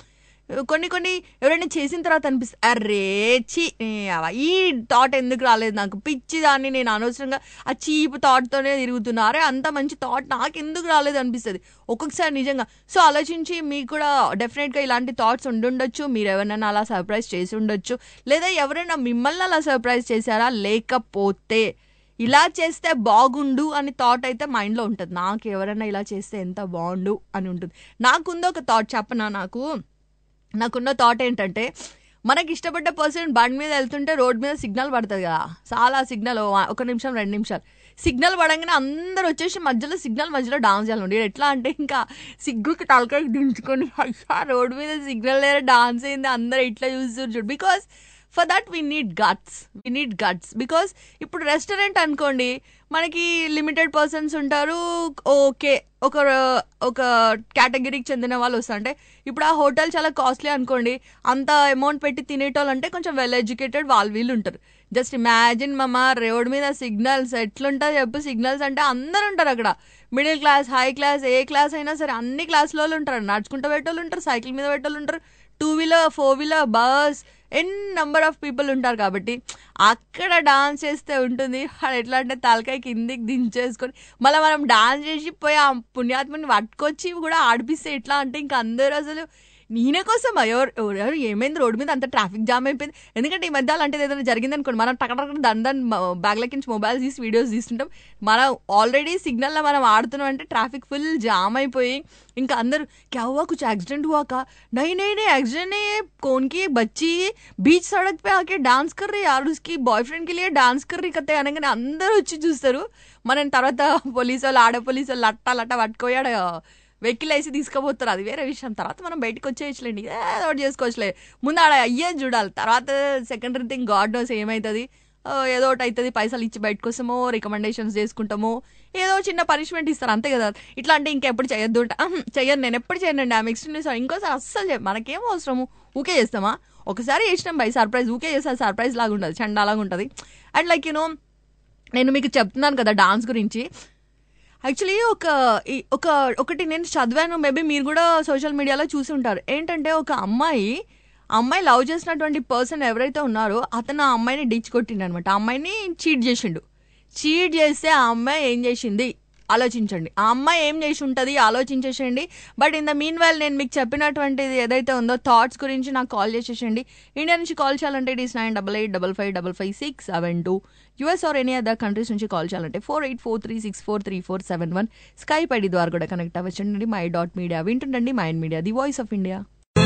కొన్ని కొన్ని ఎవరైనా చేసిన తర్వాత అనిపిస్తుంది అరే చి ఈ థాట్ ఎందుకు రాలేదు నాకు పిచ్చి దాన్ని నేను అనవసరంగా ఆ చీప్ థాట్తోనే తిరుగుతున్నా అరే అంత మంచి థాట్ నాకు ఎందుకు రాలేదు అనిపిస్తుంది ఒక్కొక్కసారి నిజంగా సో ఆలోచించి మీకు కూడా డెఫినెట్గా ఇలాంటి థాట్స్ ఉండుండొచ్చు మీరు ఎవరైనా అలా సర్ప్రైజ్ చేసి ఉండొచ్చు లేదా ఎవరైనా మిమ్మల్ని అలా సర్ప్రైజ్ చేశారా లేకపోతే ఇలా చేస్తే బాగుండు అని థాట్ అయితే మైండ్లో ఉంటుంది నాకు ఎవరైనా ఇలా చేస్తే ఎంత బాగుండు అని ఉంటుంది నాకుందో ఒక థాట్ చెప్పనా నాకు నాకున్న థాట్ ఏంటంటే మనకి ఇష్టపడ్డ పర్సన్ బండి మీద వెళ్తుంటే రోడ్ మీద సిగ్నల్ పడుతుంది కదా చాలా సిగ్నల్ ఒక నిమిషం రెండు నిమిషాలు సిగ్నల్ పడంగానే అందరు వచ్చేసి మధ్యలో సిగ్నల్ మధ్యలో డాన్స్ చేయాలి ఎట్లా అంటే ఇంకా సిగ్గుకి తలకాయ దించుకొని అయ్యా రోడ్ మీద సిగ్నల్ దగ్గర డాన్స్ అయింది అందరు ఇట్లా చూస్తారు చూడు because for that we need guts we need guts because ఇప్పుడు రెస్టారెంట్ అనుకోండి మనకి లిమిటెడ్ పర్సన్స్ ఉంటారు ఓకే ఒక ఒక కేటగిరీకి చెందిన వాళ్ళు వస్తారు అంటే ఇప్పుడు ఆ హోటల్ చాలా కాస్ట్లీ అనుకోండి అంత అమౌంట్ పెట్టి తినేటోళ్ళు అంటే కొంచెం వెల్ ఎడ్యుకేటెడ్ వాళ్ళు వీళ్ళు ఉంటారు జస్ట్ ఇమాజిన్ మమ్మ రోడ్ మీద సిగ్నల్స్ ఎట్లుంటుంది చెప్పు సిగ్నల్స్ అంటే అందరు ఉంటారు అక్కడ మిడిల్ క్లాస్ హై క్లాస్ ఏ క్లాస్ అయినా సరే అన్ని క్లాస్లో ఉంటారు నడుచుకుంటూ పెట్టేవాళ్ళు ఉంటారు సైకిల్ మీద పెట్టేవాళ్ళు ఉంటారు two wheeler four wheeler bus n number of people ఉంటారు కాబట్టి అక్కడ డాన్స్ చేస్తే ఉంటుంది అది ఎట్లా అంటే తలకాయ కిందికి దించేసుకొని మళ్ళీ మనం డాన్స్ చేసి పోయి ఆ పుణ్యాత్మని పట్టుకొచ్చి కూడా ఆడిపిస్తే ఎట్లా అంటే ఇంకా అందరూ అసలు నేనే కోసం ఎవరు ఎవరు ఏమైంది రోడ్డు మీద అంత ట్రాఫిక్ జామ్ అయిపోయింది ఎందుకంటే ఈ మధ్య అలాంటిది ఏదైనా జరిగింది అనుకోండి మనం టక టక దండ బ్యాగ్లకి నుంచి మొబైల్ తీసి వీడియోస్ తీస్తుంటాం మనం ఆల్రెడీ సిగ్నల్లో మనం ఆడుతున్నాం అంటే ట్రాఫిక్ ఫుల్ జామ్ అయిపోయి ఇంకా అందరూ क्या हुआ कुछ एक्सीडेंट हुआ का नहीं नहीं नहीं एक्सीडेंट नहीं है कौन की बच्ची बीच सड़क पे आके डांस कर रही है और उसकी बॉयफ्रेंड के लिए डांस कर रही కతే అనగానే అందరూ వచ్చి చూస్తారు మనం తర్వాత పోలీసు వాళ్ళు ఆడ పోలీసు వాళ్ళు లట్ట లట్ట పట్టుకోయాడు వెహికల్ వేసి తీసుకుపోతారు అది వేరే విషయం తర్వాత మనం బయటకు వచ్చేయచ్చులేండి ఏదో ఒకటి చేసుకోవచ్చులే ముందు ఆడ అయ్యే చూడాలి తర్వాత సెకండరీ థింగ్ గాడ్ నోస్ ఏమవుతుంది ఆ, ఏదో ఒకటి అవుతుంది పైసలు ఇచ్చి బయటకు వస్తామో రికమెండేషన్స్ చేసుకుంటామో ఏదో చిన్న పనిష్మెంట్ ఇస్తారు అంతే కదా ఇట్లా అంటే ఇంకెప్పుడు చేయొద్దు అంట "అహం, చెయ్యను నేను ఎప్పుడు చేయనండి ఆమె ఎక్స్ట్రీమ్లీ సారీ ఇంకోసారి అస్సలు చేయ మనకేం అవసరము ఊకే చేస్తామా ఒకసారి చేసినాం బై సర్ప్రైజ్ ఊకే చేస్తే సర్ప్రైజ్ లాగా ఉంటుంది చండాలాగా ఉంటుంది అండ్ లైక్ యూనో నేను మీకు చెప్తున్నాను కదా డాన్స్ గురించి యాక్చువల్లీ ఒక ఈ- ఒక ఒకటి నేను చదివాను మేబీ మీరు కూడా సోషల్ మీడియాలో చూసి ఉంటారు ఏంటంటే ఒక అమ్మాయి ఆ అమ్మాయి లవ్ చేసినటువంటి పర్సన్ ఎవరైతే ఉన్నారో అతను ఆ అమ్మాయిని డిచ్ కొట్టిండు అనమాట ఆ అమ్మాయిని చీట్ చేసిండు చీట్ చేస్తే ఆ అమ్మాయి ఏం చేసింది ఆలోచించండి ఆ అమ్మాయి ఏం చేసి ఉంటుంది ఆలోచించేసేయండి but in the meanwhile నేను మీకు చెప్పినటువంటిది ఏదైతే ఉందో థాట్స్ గురించి నాకు కాల్ చేసేసండి ఇండియా నుంచి కాల్ చేయాలంటే it is nine double eight double five double five six seven two US or any other countries నుంచి కాల్ చేయాలంటే four eight four three six four three four seven one Skype ID ద్వారా కూడా connect అవ్వచ్చండి my dot media వింటుండండి mind media the voice of India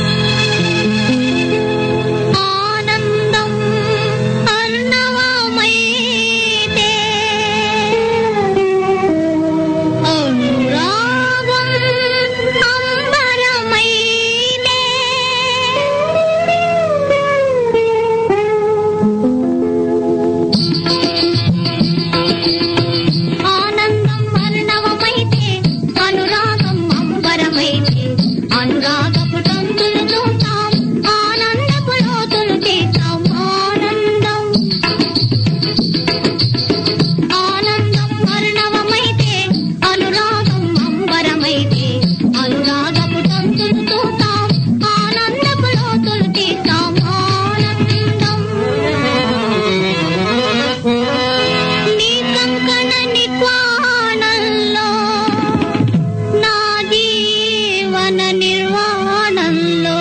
ఆనందం అర్ణవమైతే అనురాగం అంబరమైతే ఆనందం అర్ణవమైతే అనురాగం అంబరమైతే అనురాగపు తంతులు చూస్తాం ఆనందపు లోతులు తీస్తాం ఆనందం ఆనందం అర్ణవమైతే అనురాగం అంబరమైతే అనురాగపు తంతులు చూస్తాం ఆనందపు లోతులు తీస్తాం ఆనందం నీ కంకణ నిక్వాణంలో నా జీవన నిర్వాణంలో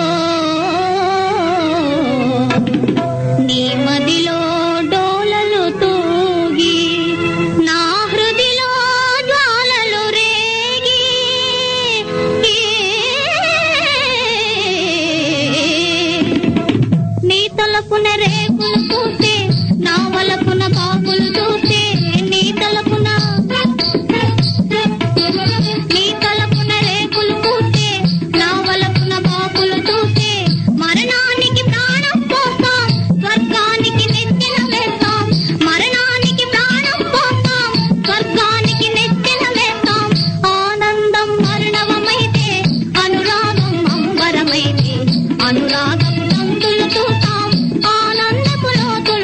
నీ మదిలో డోలలు తూగి నా హృదిలో జ్వాలలు రేగి నీ తలపున రేకులు చూస్తే నా వలపున బాకులు చూస్తే నీ తలపున నీ తలపున రేకులు పూస్తే నా వలపున బాకులు చూస్తే మరణానికి ప్రాణం పోస్తాం స్వర్గానికి నెత్తిన వేస్తాం మరణానికి ప్రాణం పోస్తాం స్వర్గానికి నెత్తిన వేస్తాం ఆనందం మరణవమైతే అనురాగం అంబరమైతే అనురాగపు తంతులు చూస్తాం ఆనందపు లోతులు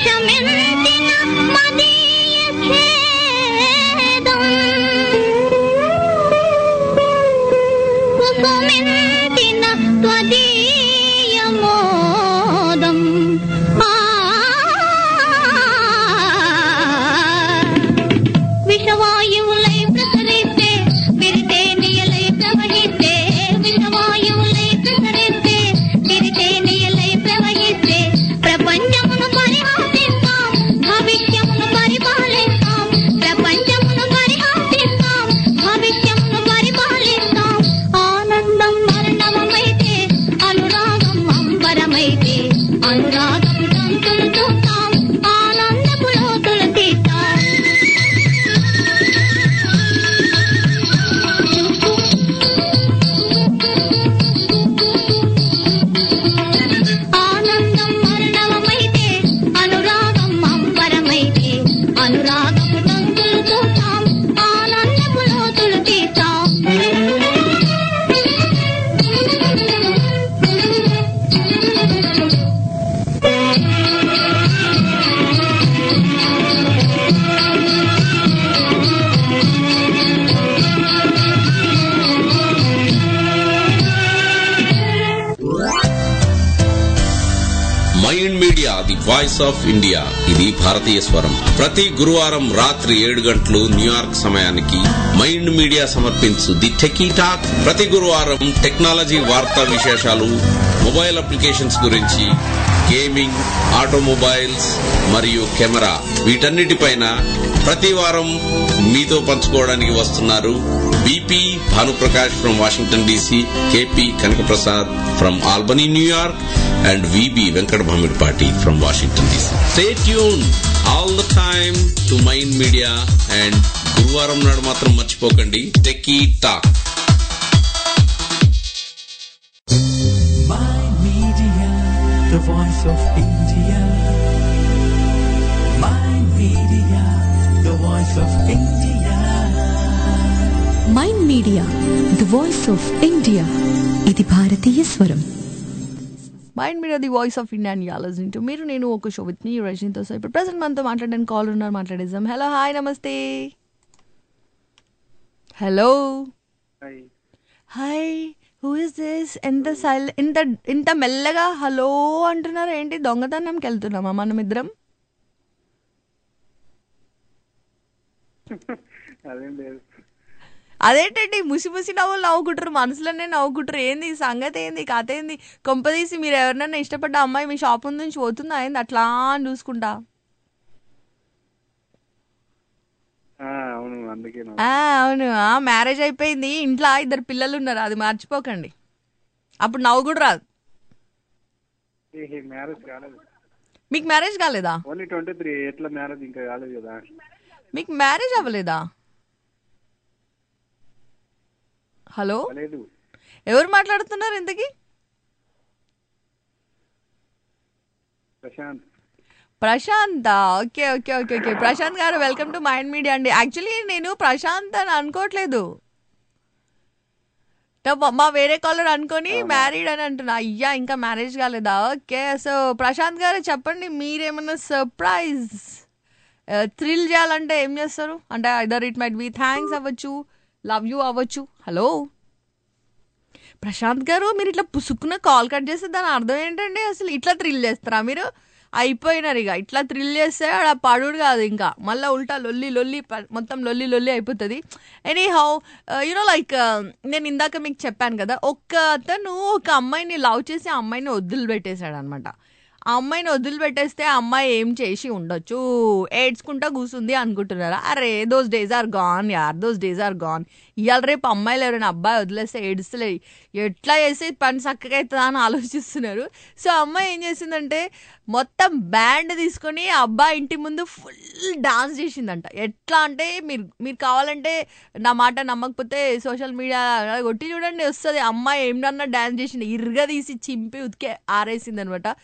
విషమెంతిన మదీయ ఖేదం కుసుమింతిన త్వదీయ మోదం ఆ విషవాయువులై ప్రసరిస్తే విరితేనియలై ప్రవహిస్తే విషవాయువులై ప్రసరిస్తే విరితేనియలై ప్రవహిస్తే ప్రపంచమును పరిహాసిస్తాం భవిష్యమును పరిపాలిస్తాం ప్రపంచమును పరిహాసిస్తాం భవిష్యమును పరిపాలిస్తాం ఆనందం వర్ణవమైతే అనురాగం అంబరమైతే అనురాగపు తంతులు చూస్తాం ఆనందపు లోతులు తీస్తాం ఆనందం మరణమైతే అనురాగం అంబరమైతే అనురాగపు తంతులు చూస్తాం ఆనందపు లోతులు తీస్తాం mind media the voice of India ఇది భారతీయ స్వరం ప్రతి గురువారం రాత్రి ఏడు గంటలు న్యూయార్క్ సమయానికి మైండ్ మీడియా సమర్పించు ది టెకీ టాక్ ప్రతి గురువారం టెక్నాలజీ వార్తా విశేషాలు మొబైల్ అప్లికేషన్స్ గురించి గేమింగ్ ఆటోమొబైల్స్ మరియు కెమెరా వీటన్నిటిపైన ప్రతి వారం మీతో పంచుకోవడానికి వస్తున్నారు BP Bhanuprakash from Washington DC KP Kanakaprasad from Albany New York and VB Venkata Bhamidipati from Washington DC stay tune all the time to mind Media and గురువారం నాడు మాత్రం మర్చిపోకండి techie talk My Media, the voice of India. My Media, the voice of India. Mind media the voice of India ఇది భారతీయ స్వరం mind media the voice of India అని ఆలోచించు మీరు నేను ఒక షో విత్ మీ రజనీతో సో ఇప్పుడు ప్రజెంట్ మనతో మాట్లాడడానికి కాల్ ఉన్నారు మాట్లాడేద్దాం hello hi namaste hello hi who is this ఎంత సైల్ ఇంత ఇంత మెల్లగా హలో అంటున్నారు ఏంటి దొంగతనంకి వెళ్తున్నామా మనం ఇద్దరం అదేం లేదు అదేంటండి ముసి ముసి నవ్వులు నవ్వుకుంటారు మనసులోనే నవ్వుకుంటారు ఏంది ఈ సంగతి ఏంది కథ ఏంది కొంపదీసి మీరు ఎవరినైనా ఇష్టపడ్డ అమ్మాయి మీ షాప్ ముందు నుంచి పోతుందా ఏంది అట్లా అని చూసుకుంటా ఆ, అవును అందుకే నా- ఆ, అవును ఆ మ్యారేజ్ అయిపోయింది ఇంట్లో ఇద్దరు పిల్లలు ఉన్నారు అది మర్చిపోకండి అప్పుడు నవ్వు కూడా రాదు ఏ మ్యారేజ్ కాలేదు మీకు మ్యారేజ్ కాలేదా ఓన్లీ ట్వంటీ త్రీ ఎట్లా మ్యారేజ్ ఇంకా కాలేదు కదా మీకు మ్యారేజ్ అవ్వలేదా హలో లేదు ఎవరు మాట్లాడుతున్నారు ఇంతకీ Prashanth Prashanth okay okay okay okay Prashanth garu welcome to mind media అండి యాక్చువల్లీ నేను ప్రశాంత్ అని అనుకోవట్లేదు నా- మా వేరే కాలర్ అనుకొని మ్యారీడ్ అని అంటున్నా అయ్యా ఇంకా మ్యారేజ్ కాలేదా ఓకే సో ప్రశాంత్ గారు చెప్పండి మీరేమన్నా సర్ప్రైజ్ థ్రిల్ చేయాలంటే ఏం చేస్తారు అంటే either it might be thanks అవ్వచ్చు లవ్ యూ అవ్వచ్చు హలో ప్రశాంత్ గారు మీరు ఇట్లా పుసుక్కున కాల్ కట్ చేస్తే దాని అర్థం ఏంటండి అసలు ఇట్లా థ్రిల్ చేస్తారా మీరు అయిపోయినారు ఇక ఇట్లా థ్రిల్ చేస్తే ఆడ పడుడు కాదు ఇంకా మళ్ళీ ఉల్టా లొల్లి లొల్లి ప- మొత్తం లొల్లి లొల్లి అయిపోతుంది ఎనీ హౌ యూనో లైక్ నేను ఇందాక మీకు చెప్పాను కదా ఒక్క అతను ఒక అమ్మాయిని లవ్ చేసి ఆ అమ్మాయిని వదిలి పెట్టేశాడు అనమాట ఆ అమ్మాయిని వదిలిపెట్టేస్తే ఆ అమ్మాయి ఏం చేసి ఉండొచ్చు ఏడ్చుకుంటా కూర్చుంది అనుకుంటున్నారా అరే దోస్ డేస్ ఆర్ గాన్ యార్ దోస్ డేస్ ఆర్ గాన్ ఇవాళ రేపు అమ్మాయిలు ఎవరైనా అబ్బాయి వదిలేస్తే ఏడుస్తలే ఎట్లా చేసి పని చక్కగా అవుతుందా అని ఆలోచిస్తున్నారు సో అమ్మాయి ఏం చేసిందంటే మొత్తం బ్యాండ్ తీసుకొని ఆ అబ్బాయి ఇంటి ముందు ఫుల్ డాన్స్ చేసిందంట ఎట్లా అంటే మీరు మీరు కావాలంటే నా మాట నమ్మకపోతే సోషల్ మీడియా కొట్టి చూడండి వస్తుంది అమ్మాయి ఏమన్నా డాన్స్ చేసింది ఇరుగా తీసి చింపి ఉతికే ఆరేసింది అనమాట సో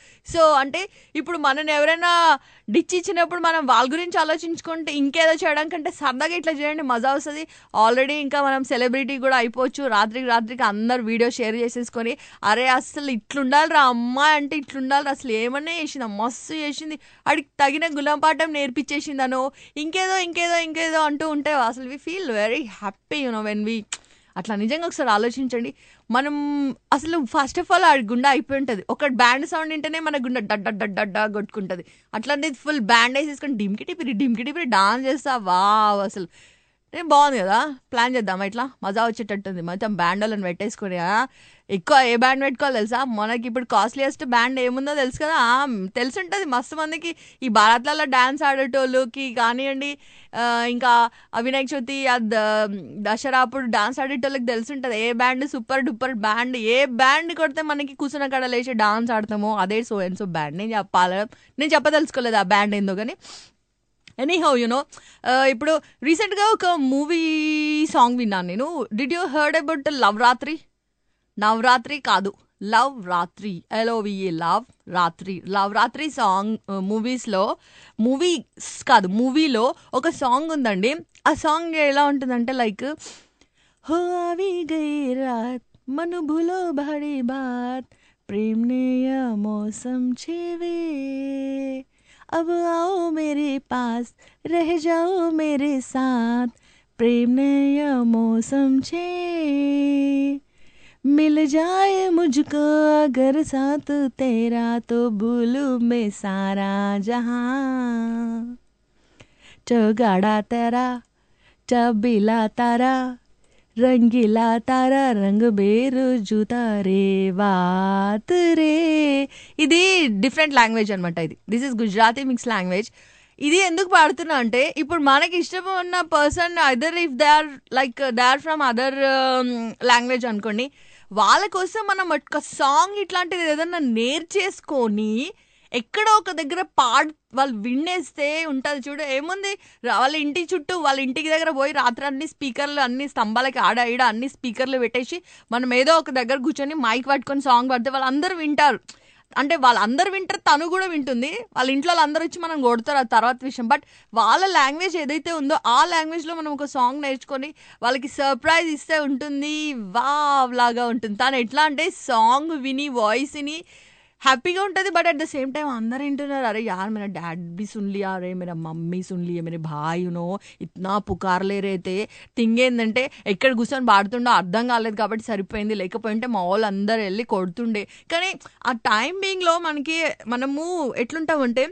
అంటే ఇప్పుడు మనని ఎవరైనా డిచ్ ఇచ్చినప్పుడు మనం వాళ్ళ గురించి ఆలోచించుకుంటే ఇంకేదో చేయడం కంటే సరదాగా ఇట్లా చేయండి మజా వస్తుంది ఆల్రెడీ ఇంకా మనం సెలబ్రిటీ కూడా అయిపోవచ్చు రాత్రికి రాత్రికి అందరు వీడియో షేర్ చేసేసుకొని అరే అసలు ఇట్లుండాలి రా అమ్మాయి అంటే ఇట్లుండాలి రా, అసలు ఏమన్నా చేసింది మస్తు చేసింది అడికి తగిన గులంపాఠం నేర్పించేసిందనో ఇంకేదో ఇంకేదో ఇంకేదో అంటూ ఉంటే అసలు we feel very happy you know when we అట్లా నిజంగా ఒకసారి ఆలోచించండి మనం అసలు ఫస్ట్ ఆఫ్ ఆల్ ఆ గుండె అయిపోయి ఉంటుంది ఒక బ్యాండ్ సౌండ్ వింటేనే మన గుండె డడ్ డడ్ డడ్ డడ్ డడ్ కొట్టుకుంటుంది అట్లాంటిది ఫుల్ బ్యాండ్ వేసేసుకొని డిమ్కి పిరి డిమ్కి పిరి డాన్స్ చేస్తా వావ్ అసలు ఏ బాగుంది కదా ప్లాన్ చేద్దామా ఇట్లా మజా వచ్చేటట్టుంది మొత్తం బ్యాండ్ వాళ్ళని పెట్టేసుకొని ఆ, ఎక్కువ ఏ బ్యాండ్ పెట్టుకోవాలి తెలుసా మనకి ఇప్పుడు కాస్ట్లీయెస్ట్ బ్యాండ్ ఏముందో తెలుసు కదా ఆ, తెలుసుంటుంది మస్తు మందికి ఈ భారత్లలో డాన్స్ ఆడేటోళ్ళకి కానివ్వండి ఆ, ఇంకా ఆ వినాయక చవితి ఆ ద- దసరా అప్పుడు డాన్స్ ఆడేటోళ్ళకి తెలుసుంటుంది ఏ బ్యాండ్ సూపర్ డూపర్ బ్యాండ్ ఏ బ్యాండ్ కొడితే మనకి కూర్చున్న కాడ లేచి డాన్స్ ఆడతామో అదే సో అండ్ సో బ్యాండ్ నేను చెప్పాలి నేను చెప్పదలుచుకోలేదు ఆ బ్యాండ్ ఏందో కానీ ఎనీహౌ యునో ఇప్పుడు రీసెంట్గా ఒక మూవీ సాంగ్ విన్నాను నేను did you heard about Loveratri నవరాత్రి కాదు Loveratri L O V E Loveratri Loveratri song మూవీస్లో మూవీస్ కాదు మూవీలో ఒక సాంగ్ ఉందండి ఆ సాంగ్ ఎలా ఉంటుందంటే లైక్ हो आवी गई रात मन भूलो भारी बात प्रेम ने यह मौसम छेवे अब आओ मेरे पास रह जाओ मेरे साथ प्रेम ने यह मौसम छे मिल जाए मुझको अगर साथ तेरा तो भूलू मैं सारा जहां चौगाड़ा तेरा चबीला तारा రంగిలా తారా రంగు బేరు జూతారే వాత్ రే ఇది డిఫరెంట్ లాంగ్వేజ్ అనమాట ఇది this is Gujarati mix language ఇది ఎందుకు పాడుతున్నా అంటే ఇప్పుడు మనకి ఇష్టం ఉన్న person other if they are like they are from other language అనుకోండి వాళ్ళ కోసం మనం ఒక సాంగ్ ఇట్లాంటిది ఏదన్నా నేర్చేసుకొని ఎక్కడో ఒక దగ్గర పాడ్ వాళ్ళు విన్నేస్తే ఉంటుంది చూడు ఏముంది రా- వాళ్ళ ఇంటి చుట్టూ వాళ్ళ ఇంటికి దగ్గర పోయి రాత్రి అన్ని స్పీకర్లు అన్ని స్తంభాలకి ఆడ ఈడ అన్ని స్పీకర్లు పెట్టేసి మనం ఏదో ఒక దగ్గర కూర్చొని మైక్ పట్టుకొని సాంగ్ పడితే వాళ్ళందరూ వింటారు అంటే వాళ్ళందరూ వింటారు తను కూడా వింటుంది వాళ్ళ ఇంట్లో వాళ్ళందరూ వచ్చి మనం కొడతారు అది తర్వాత విషయం బట్ వాళ్ళ లాంగ్వేజ్ ఏదైతే ఉందో ఆ లాంగ్వేజ్లో మనం ఒక సాంగ్ నేర్చుకొని వాళ్ళకి సర్ప్రైజ్ ఇస్తే ఉంటుంది వావ్ లాగా ఉంటుంది తను ఎట్లా అంటే సాంగ్ విని వాయిస్ విని హ్యాపీగా ఉంటుంది but at the same time అందరు వింటున్నారు అరే యాर मेरा डैड भी सुन लिया अरे मेरा मम्मी सुन लिया मेरे भाई नो ఇట్నా పుకార్లే రేతే థింగ్ ఏంటంటే ఎక్కడ కూర్చొని పాడుతుండో అర్థం కాలేదు కాబట్టి సరిపోయింది లేకపోయింటే మా వాళ్ళు అందరు వెళ్ళి కొడుతుండే కానీ ఆ టైం బీయింగ్లో మనకి మనము ఎట్లుంటామంటే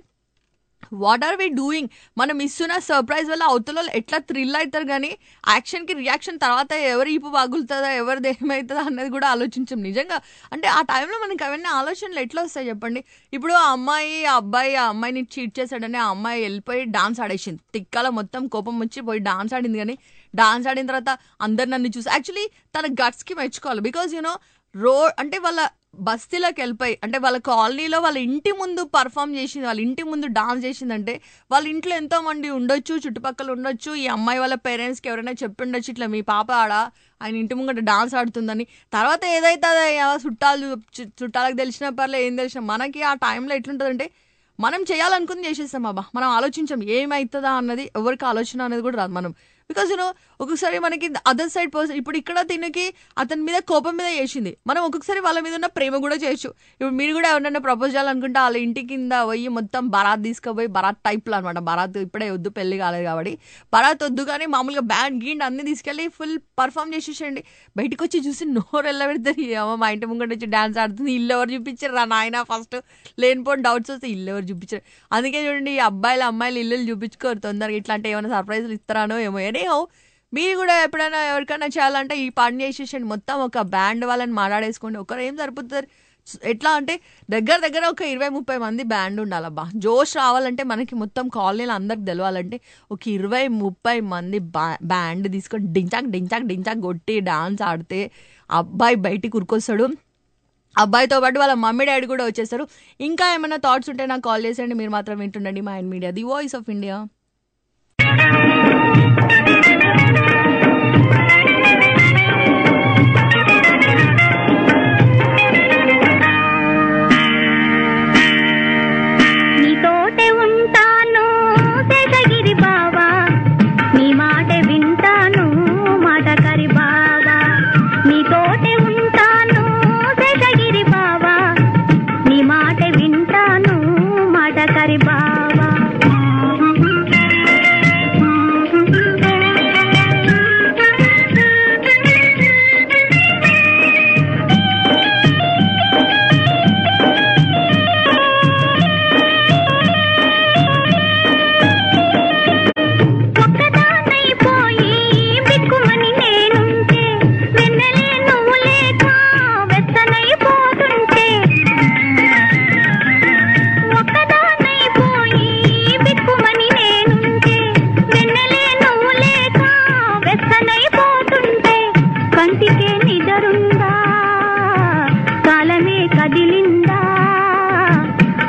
వాట్ ఆర్ వి డూయింగ్ మనం ఇస్తున్న సర్ప్రైజ్ వల్ల అవతల వాళ్ళు ఎట్లా థ్రిల్ అవుతారు కానీ యాక్షన్కి రియాక్షన్ తర్వాత ఎవరు ఈపు పగులుతుందా ఎవరిది ఏమవుతుందా అన్నది కూడా ఆలోచించం నిజంగా అంటే ఆ టైంలో మనకి అవన్నీ ఆలోచనలు ఎట్లా వస్తాయి చెప్పండి ఇప్పుడు ఆ అమ్మాయి ఆ అబ్బాయి ఆ అమ్మాయిని చీట్ చేశాడని ఆ అమ్మాయి వెళ్ళిపోయి డాన్స్ ఆడేసింది తిక్కల మొత్తం కోపం వచ్చి పోయి డాన్స్ ఆడింది కానీ డాన్స్ ఆడిన తర్వాత అందరు నన్ను చూసి యాక్చువల్లీ తన గట్స్కి మెచ్చుకోవాలి బికాజ్ యూనో రో అంటే వాళ్ళ బస్తీలోకి వెళ్ళిపోయి అంటే వాళ్ళ కాలనీలో వాళ్ళ ఇంటి ముందు పర్ఫామ్ చేసింది వాళ్ళ ఇంటి ముందు డాన్స్ చేసిందంటే వాళ్ళ ఇంట్లో ఎంతో మంది ఉండొచ్చు చుట్టుపక్కల ఉండొచ్చు ఈ అమ్మాయి వాళ్ళ పేరెంట్స్కి ఎవరైనా చెప్పి ఉండొచ్చు ఇట్లా మీ పాప ఆడ ఆయన ఇంటి ముంగట డాన్స్ ఆడుతుందని తర్వాత ఏదైతే అది ఆ చుట్టాలు చు- చుట్టాలకు తెలిసిన పర్లే ఏం తెలిసిన మనకి ఆ టైంలో ఎట్లుంటుందంటే మనం చేయాలనుకుంది చేసేస్తాం బాబా మనం ఆలోచించాం ఏమవుతుందా అన్నది ఎవరికి ఆలోచన అనేది కూడా రాదు మనం బికాజ్ యూనో ఒక్కొక్కసారి మనకి అదర్ సైడ్ పర్సన్ ఇప్పుడు ఇక్కడ తినకి అతని మీద కోపం మీద చేసింది మనం ఒక్కొక్కసారి వాళ్ళ మీద ఉన్న ప్రేమ కూడా చేయొచ్చు ఇప్పుడు మీరు కూడా ఎవరైనా ప్రపోజ్ చేయాలనుకుంటే వాళ్ళ ఇంటి కింద పోయి మొత్తం బరాత్ తీసుకుపోయి బరాత్ టైప్లో అనమాట బరాత్ ఇప్పుడే వద్దు పెళ్లి కాలేదు కాబట్టి బరాత్ వద్దు కానీ మామూలుగా బ్యాండ్ గీండ్ అన్ని తీసుకెళ్ళి ఫుల్ పర్ఫామ్ చేసేసేయండి బయటకు వచ్చి చూసి నోరు వెళ్ళబెడతారు ఏమో మా ఇంటి ముంగట వచ్చి డాన్స్ ఆడుతుంది ఇల్లు ఎవరు చూపించారు రా నాయన ఫస్ట్ లేనిపోని డౌట్స్ వస్తే ఇల్లు ఎవరు చూపించారు అందుకే చూడండి ఈ అబ్బాయిలు అమ్మాయిలు ఇల్లు చూపించుకోరు తొందరగా ఇట్లాంటి ఏమైనా సర్ప్రైజ్లు ఇస్తారానో ఏమో ఎనీ హౌ మీరు కూడా ఎప్పుడైనా ఎవరికైనా చేయాలంటే ఈ పని చేసేసండి మొత్తం ఒక బ్యాండ్ వాళ్ళని మాట్లాడేసుకోండి ఒకరు ఏం సరిపోతారు ఎట్లా అంటే దగ్గర దగ్గర ఒక ఇరవై ముప్పై మంది బ్యాండ్ ఉండాలబ్బా జోష్ రావాలంటే మనకి మొత్తం కాలనీలో అందరికి తెలవాలంటే ఒక ఇరవై ముప్పై మంది బా- బ్యాండ్ తీసుకొని డించాక్ డించాక్ డించాక్ కొట్టి డాన్స్ ఆడితే అబ్బాయి బయటికి ఉరికొస్తాడు అబ్బాయితో పాటు వాళ్ళ మమ్మీ డాడీ కూడా వచ్చేస్తారు ఇంకా ఏమైనా థాట్స్ ఉంటే నాకు కాల్ చేసేయండి మీరు మాత్రం వింటుండండి మా mind media the voice of India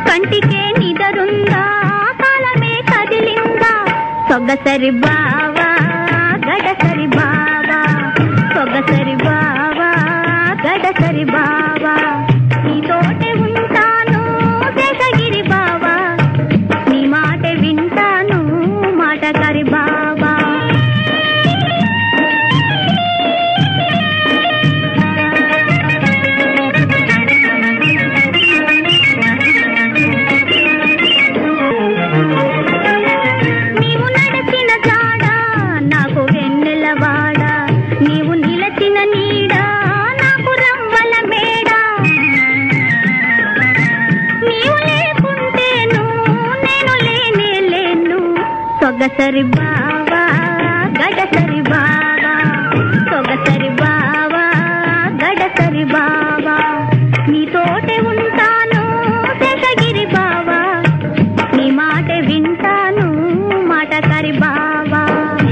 కంటికే నిదరుందా కాలమే కదిలిందా సొగసరి బావా గడసరి బావా సొగసరి బావా గడసరి బావా నీతోటే ఉంటాను శేషగిరి బావా నీ మాట వింటాను మాటగారి బావా నీవు నడిచిన జాడ నాకు వెన్నెలవాడ నీవు నిలచిన నీడ నాకు రంవల మేడ నీవు లేకుంటేను నేను లేనే లేను సొగసరి బావా గడసరి బావా సొగసరి బావా గడసరి బావా నీతోటే ఉంటాను శేషగిరి బావా నీ మాట వింటాను మాటకారి బావా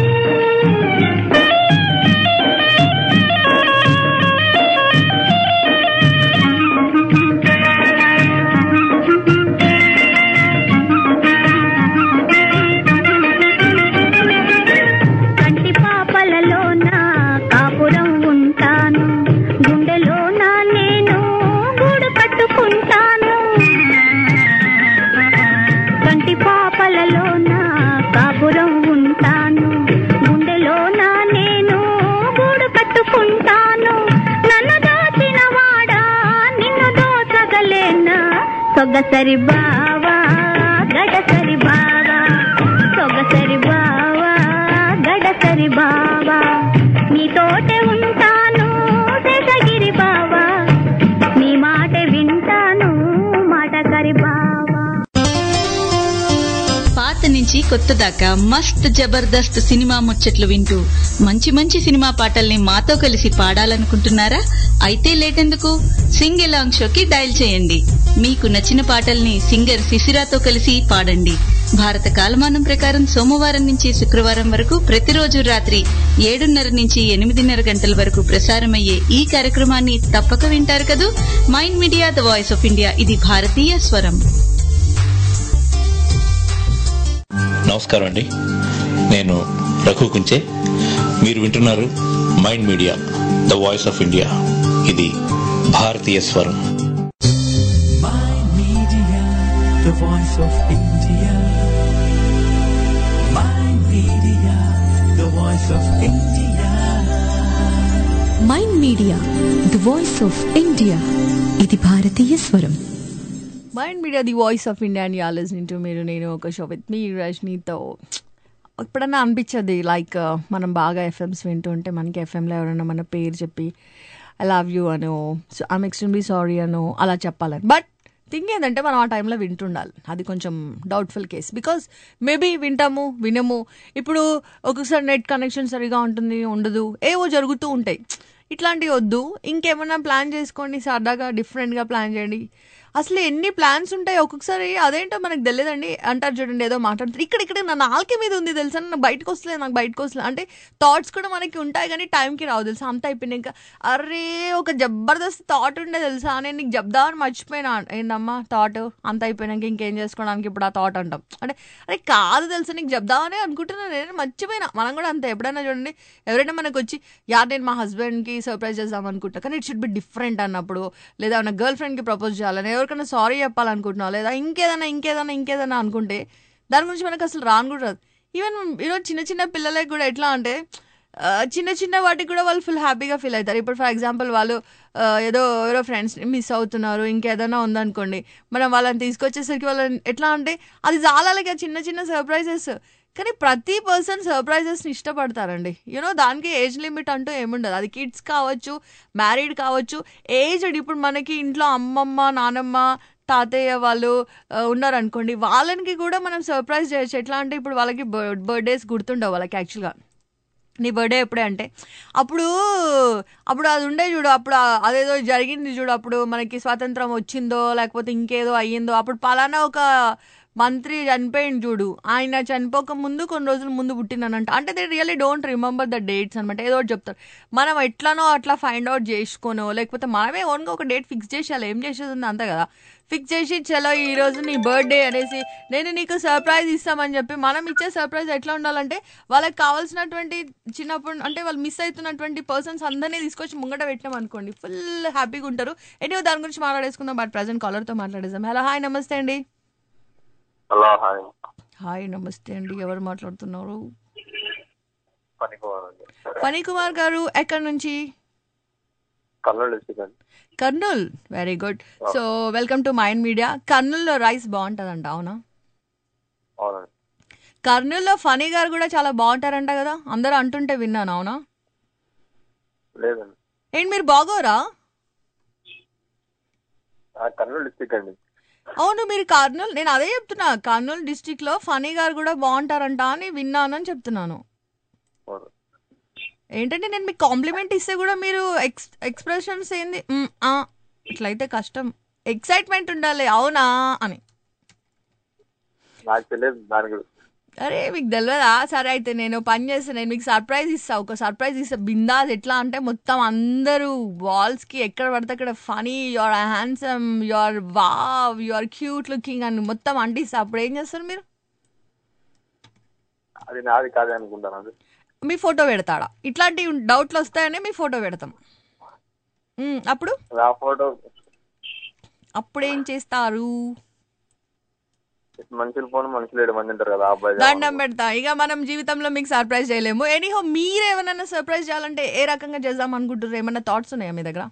కంటి పాపలలోన కాపురం ఉంటాను గుండెలోన నేను గూడు కట్టుకుంటాను కంటి పాపలలోన కాపురం ఉంటాను గుండెలోన నేను గూడు కట్టుకుంటాను నన్ను దాచిన వాడా నిన్ను దోచగలేనా సొగసరి బావా గడసరి బావా సొగసరి బావా గడసరి బావా నీతోటే ఉంటాను శేషగిరి బావా నీ మాట వింటాను మాటకరి బావా పాత నుంచి కొత్త దాకా మస్త్ జబర్దస్త్ సినిమా ముచ్చట్లు వింటూ మంచి మంచి సినిమా పాటల్ని మాతో కలిసి పాడాలనుకుంటున్నారా అయితే లేటెందుకు సింగ్ ఎలాంగ్ షోకి డయల్ చేయండి మీకు నచ్చిన పాటల్ని సింగర్ శిశిరాతో కలిసి పాడండి భారత కాలమానం ప్రకారం సోమవారం నుంచి శుక్రవారం వరకు ప్రతిరోజు రాత్రి ఏడున్నర నుంచి ఎనిమిదిన్నర గంటల వరకు ప్రసారమయ్యే ఈ కార్యక్రమాన్ని తప్పక వింటారు కదూ mind media the voice of India ఇది భారతీయ స్వరం నమస్కారం అండి నేను రఘు కుంచే మీరు వింటున్నారు mind media the voice of India ఇది భారతీయ స్వరం Mind Media, the voice of India. Mind Media, the voice of India. Mind media the voice of India ఇది భారతీయ స్వరం mind media the voice of India అని ఆలోచింటూ మీరు నేను ఒక షో విత్ మీ రజనీతో ఎప్పుడన్నా అనిపించదు లైక్ మనం బాగా ఎఫ్ఎంస్ వింటూ ఉంటే మనకి ఎఫ్ఎంలో ఎవరైనా మన పేరు చెప్పి ఐ లవ్ యూ అనో సో ఐమ్ ఎక్స్ట్రీమ్లీ సారీ అనో అలా చెప్పాలని బట్ థింగ్ ఏంటంటే మనం ఆ టైంలో వింటుండాలి అది కొంచెం డౌట్ఫుల్ కేస్ బికాస్ మేబీ వింటాము వినము ఇప్పుడు ఒక్కొక్కసారి నెట్ కనెక్షన్ సరిగా ఉంటుంది ఉండదు ఏవో జరుగుతూ ఉంటాయి ఇట్లాంటివి వద్దు ఇంకేమైనా ప్లాన్ చేసుకోండి సరదాగా డిఫరెంట్గా ప్లాన్ చేయండి అసలు ఎన్ని ప్లాన్స్ ఉంటాయి ఒక్కొక్కసారి అదేంటో మనకు తెలియదండి అంటారు చూడండి ఏదో మాట్లాడుతారు ఇక్కడ ఇక్కడ నా నాలుక మీద ఉంది తెలుసా నాకు బయటకు వస్తలేదు నాకు బయటకు వస్తలేదు అంటే థాట్స్ కూడా మనకి ఉంటాయి కానీ టైంకి రావు తెలుసా అంత అయిపోయినాక అరే ఒక జబర్దస్త్ థాట్ ఉండే తెలుసా నేను నీకు చెప్దామని మర్చిపోయినా ఏందమ్మా థాట్ అంత అయిపోయినాక ఇంకేం చేసుకోవడానికి ఇప్పుడు ఆ థాట్ అంటాం అంటే అరే కాదు తెలుసా నీకు చెప్దామని అనుకుంటున్నాను నేను మర్చిపోయినా మనం కూడా అంతే ఎప్పుడైనా చూడండి ఎవరైనా మనకు వచ్చి యా నేను మా హస్బెండ్కి సర్ప్రైజ్ చేద్దాం అనుకుంటా కానీ ఇట్ షుడ్ బి డిఫరెంట్ అన్నప్పుడు లేదా నా గర్ల్ ఫ్రెండ్కి ప్రపోజ్ చేయాలని ఎవరికైనా సారీ చెప్పాలనుకుంటున్నావు లేదా ఇంకేదైనా ఇంకేదైనా ఇంకేదైనా అనుకుంటే దాని గురించి మనకు అసలు రాను కూడా రాదు ఈవెన్ ఈరోజు చిన్న చిన్న పిల్లలకి కూడా ఎట్లా అంటే ఆ, చిన్న చిన్న వాటికి కూడా వాళ్ళు ఫుల్ హ్యాపీగా ఫీల్ అవుతారు ఇప్పుడు ఫర్ ఎగ్జాంపుల్ వాళ్ళు ఆ, ఏదో ఎవరో ఫ్రెండ్స్ మిస్ అవుతున్నారు ఇంకేదైనా ఉందనుకోండి మనం వాళ్ళని తీసుకొచ్చేసరికి వాళ్ళని ఎట్లా అంటే అది చాలా లైక్ చిన్న చిన్న సర్ప్రైజెస్ కానీ ప్రతి పర్సన్ సర్ప్రైజెస్ని ఇష్టపడతారండి యూనో దానికి ఏజ్ లిమిట్ అంటూ ఏముండదు అది కిడ్స్ కావచ్చు మ్యారీడ్ కావచ్చు ఏజ్డ్ ఇప్పుడు మనకి ఇంట్లో అమ్మమ్మ నానమ్మ తాతయ్య వాళ్ళు ఆ, ఉన్నారనుకోండి వాళ్ళకి కూడా మనం సర్ప్రైజ్ చేయొచ్చు ఎట్లా అంటే ఇప్పుడు వాళ్ళకి బర్త్డేస్ గుర్తుండవు వాళ్ళకి యాక్చువల్గా నీ బర్త్డే ఎప్పుడే అంటే అప్పుడు అప్పుడు అది ఉండే చూడు అప్పుడు ఆ- అదేదో జరిగింది చూడు అప్పుడు మనకి స్వాతంత్రం వచ్చిందో లేకపోతే ఇంకేదో అయ్యిందో అప్పుడు పలానా ఒక మంత్రి చనిపోయింది చూడు ఆయన చనిపోక ముందు కొన్ని రోజుల ముందు పుట్టినానంట అంటే they really don't remember the dates అనమాట ఏదో ఒకటి చెప్తారు మనం ఎట్లానో అట్లా ఫైండ్ అవుట్ చేసుకోనో లేకపోతే మనమే ఓన్గా ఒక డేట్ ఫిక్స్ చేసేయాలి ఏం చేసేది ఉంది అంతే కదా ఫిక్స్ చేసి చలో ఈ రోజు నీ బర్త్డే అనేసి నేను నీకు సర్ప్రైజ్ ఇస్తామని చెప్పి మనం ఇచ్చే సర్ప్రైజ్ ఎట్లా ఉండాలంటే వాళ్ళకి కావాల్సినటువంటి చిన్నప్పుడు అంటే వాళ్ళు మిస్ అవుతున్నటువంటి పర్సన్స్ అందరినీ తీసుకొచ్చి ముంగట పెట్టినాం అనుకోండి ఫుల్ హ్యాపీగా ఉంటారు ఎన్నో దాని గురించి మాట్లాడేసుకుందాం బట్ ప్రజెంట్ కాలర్తో మాట్లాడేద్దాం హలో హాయ్ నమస్తే అండి హలో హాయ్ హాయ్ నమస్తే అండి ఎవరు మాట్లాడుతున్నారు పనికోవాలి ఫణి కుమార్ గారు ఎక్కడి నుంచి కర్నూలు డిస్ట్రిక్ట్ అండి Kurnool very good so welcome to mind media కర్నూల్లో రైస్ బాగుంటుందంట అవునా అవునండి కర్నూల్లో ఫనీ గారు కూడా చాలా బాగుంటారంట కదా అందరూ అంటుంటే విన్నాను అవునా లేదండి ఏంటి మీరు బాగోరా ఆ, కర్నూలు డిస్ట్రిక్ట్ అండి అవును మీరు కర్నూలు నేను అదే చెప్తున్నా కర్నూలు డిస్టిక్ లో ఫనీ గారు కూడా బాగుంటారంట అని విన్నానని చెప్తున్నాను అవును. ఏంటంటే నేను మీకు కాంప్లిమెంట్ ఇస్తే కూడా మీరు ఎక్స్ ఎక్స్ప్రెషన్స్ ఏంది "మ్, ఆ" ఇట్లయితే కష్టం ఎక్సైట్మెంట్ ఉండాలి అవునా అని నాకు తెలియదు దాని గురించి అరే మీకు తెలియదా సరే అయితే నేను పని చేస్తాను నేను మీకు సర్ప్రైజ్ ఇస్తా ఒక సర్ప్రైజ్ ఇస్తా బిందాస్ ఎట్లా అంటే మొత్తం అందరూ వాల్స్ కి ఎక్కడ పడితే అక్కడ funny your handsome your wow your cute looking అని మొత్తం అంటిస్తా అప్పుడు ఏం చేస్తారు మీరు అది నాది కాదే అనుకుంటాను అది మీ ఫోటో పెడతాడా ఇట్లాంటి డౌట్లు వస్తాయని మీ ఫోటో పెడతాం ఉమ్, అప్పుడు ఆ ఫోటో అప్పుడు ఏం చేస్తారు మనుషుల ఫోన్ మనుషులు ఏడు మంది ఉంటారు కదా ఆ అబ్బాయి దండం పెడతా ఇక మనం జీవితంలో మీకు సర్ప్రైజ్ చేయలేము ఎనీహో మీరు ఏమైనా సర్ప్రైజ్ చేయాలంటే ఏ రకంగా చేద్దాం అనుకుంటారు ఏమైనా థాట్స్ ఉన్నాయా మీ దగ్గర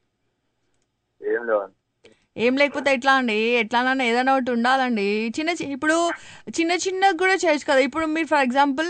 ఏం లేవండి ఏం లేకపోతే ఎట్లా అండి ఎట్లానన్నా ఏదైనా ఒకటి ఉండాలండి చిన్న చి- ఇప్పుడు చిన్న చిన్నగా కూడా చేయొచ్చు కదా ఇప్పుడు మీరు ఫర్ ఎగ్జాంపుల్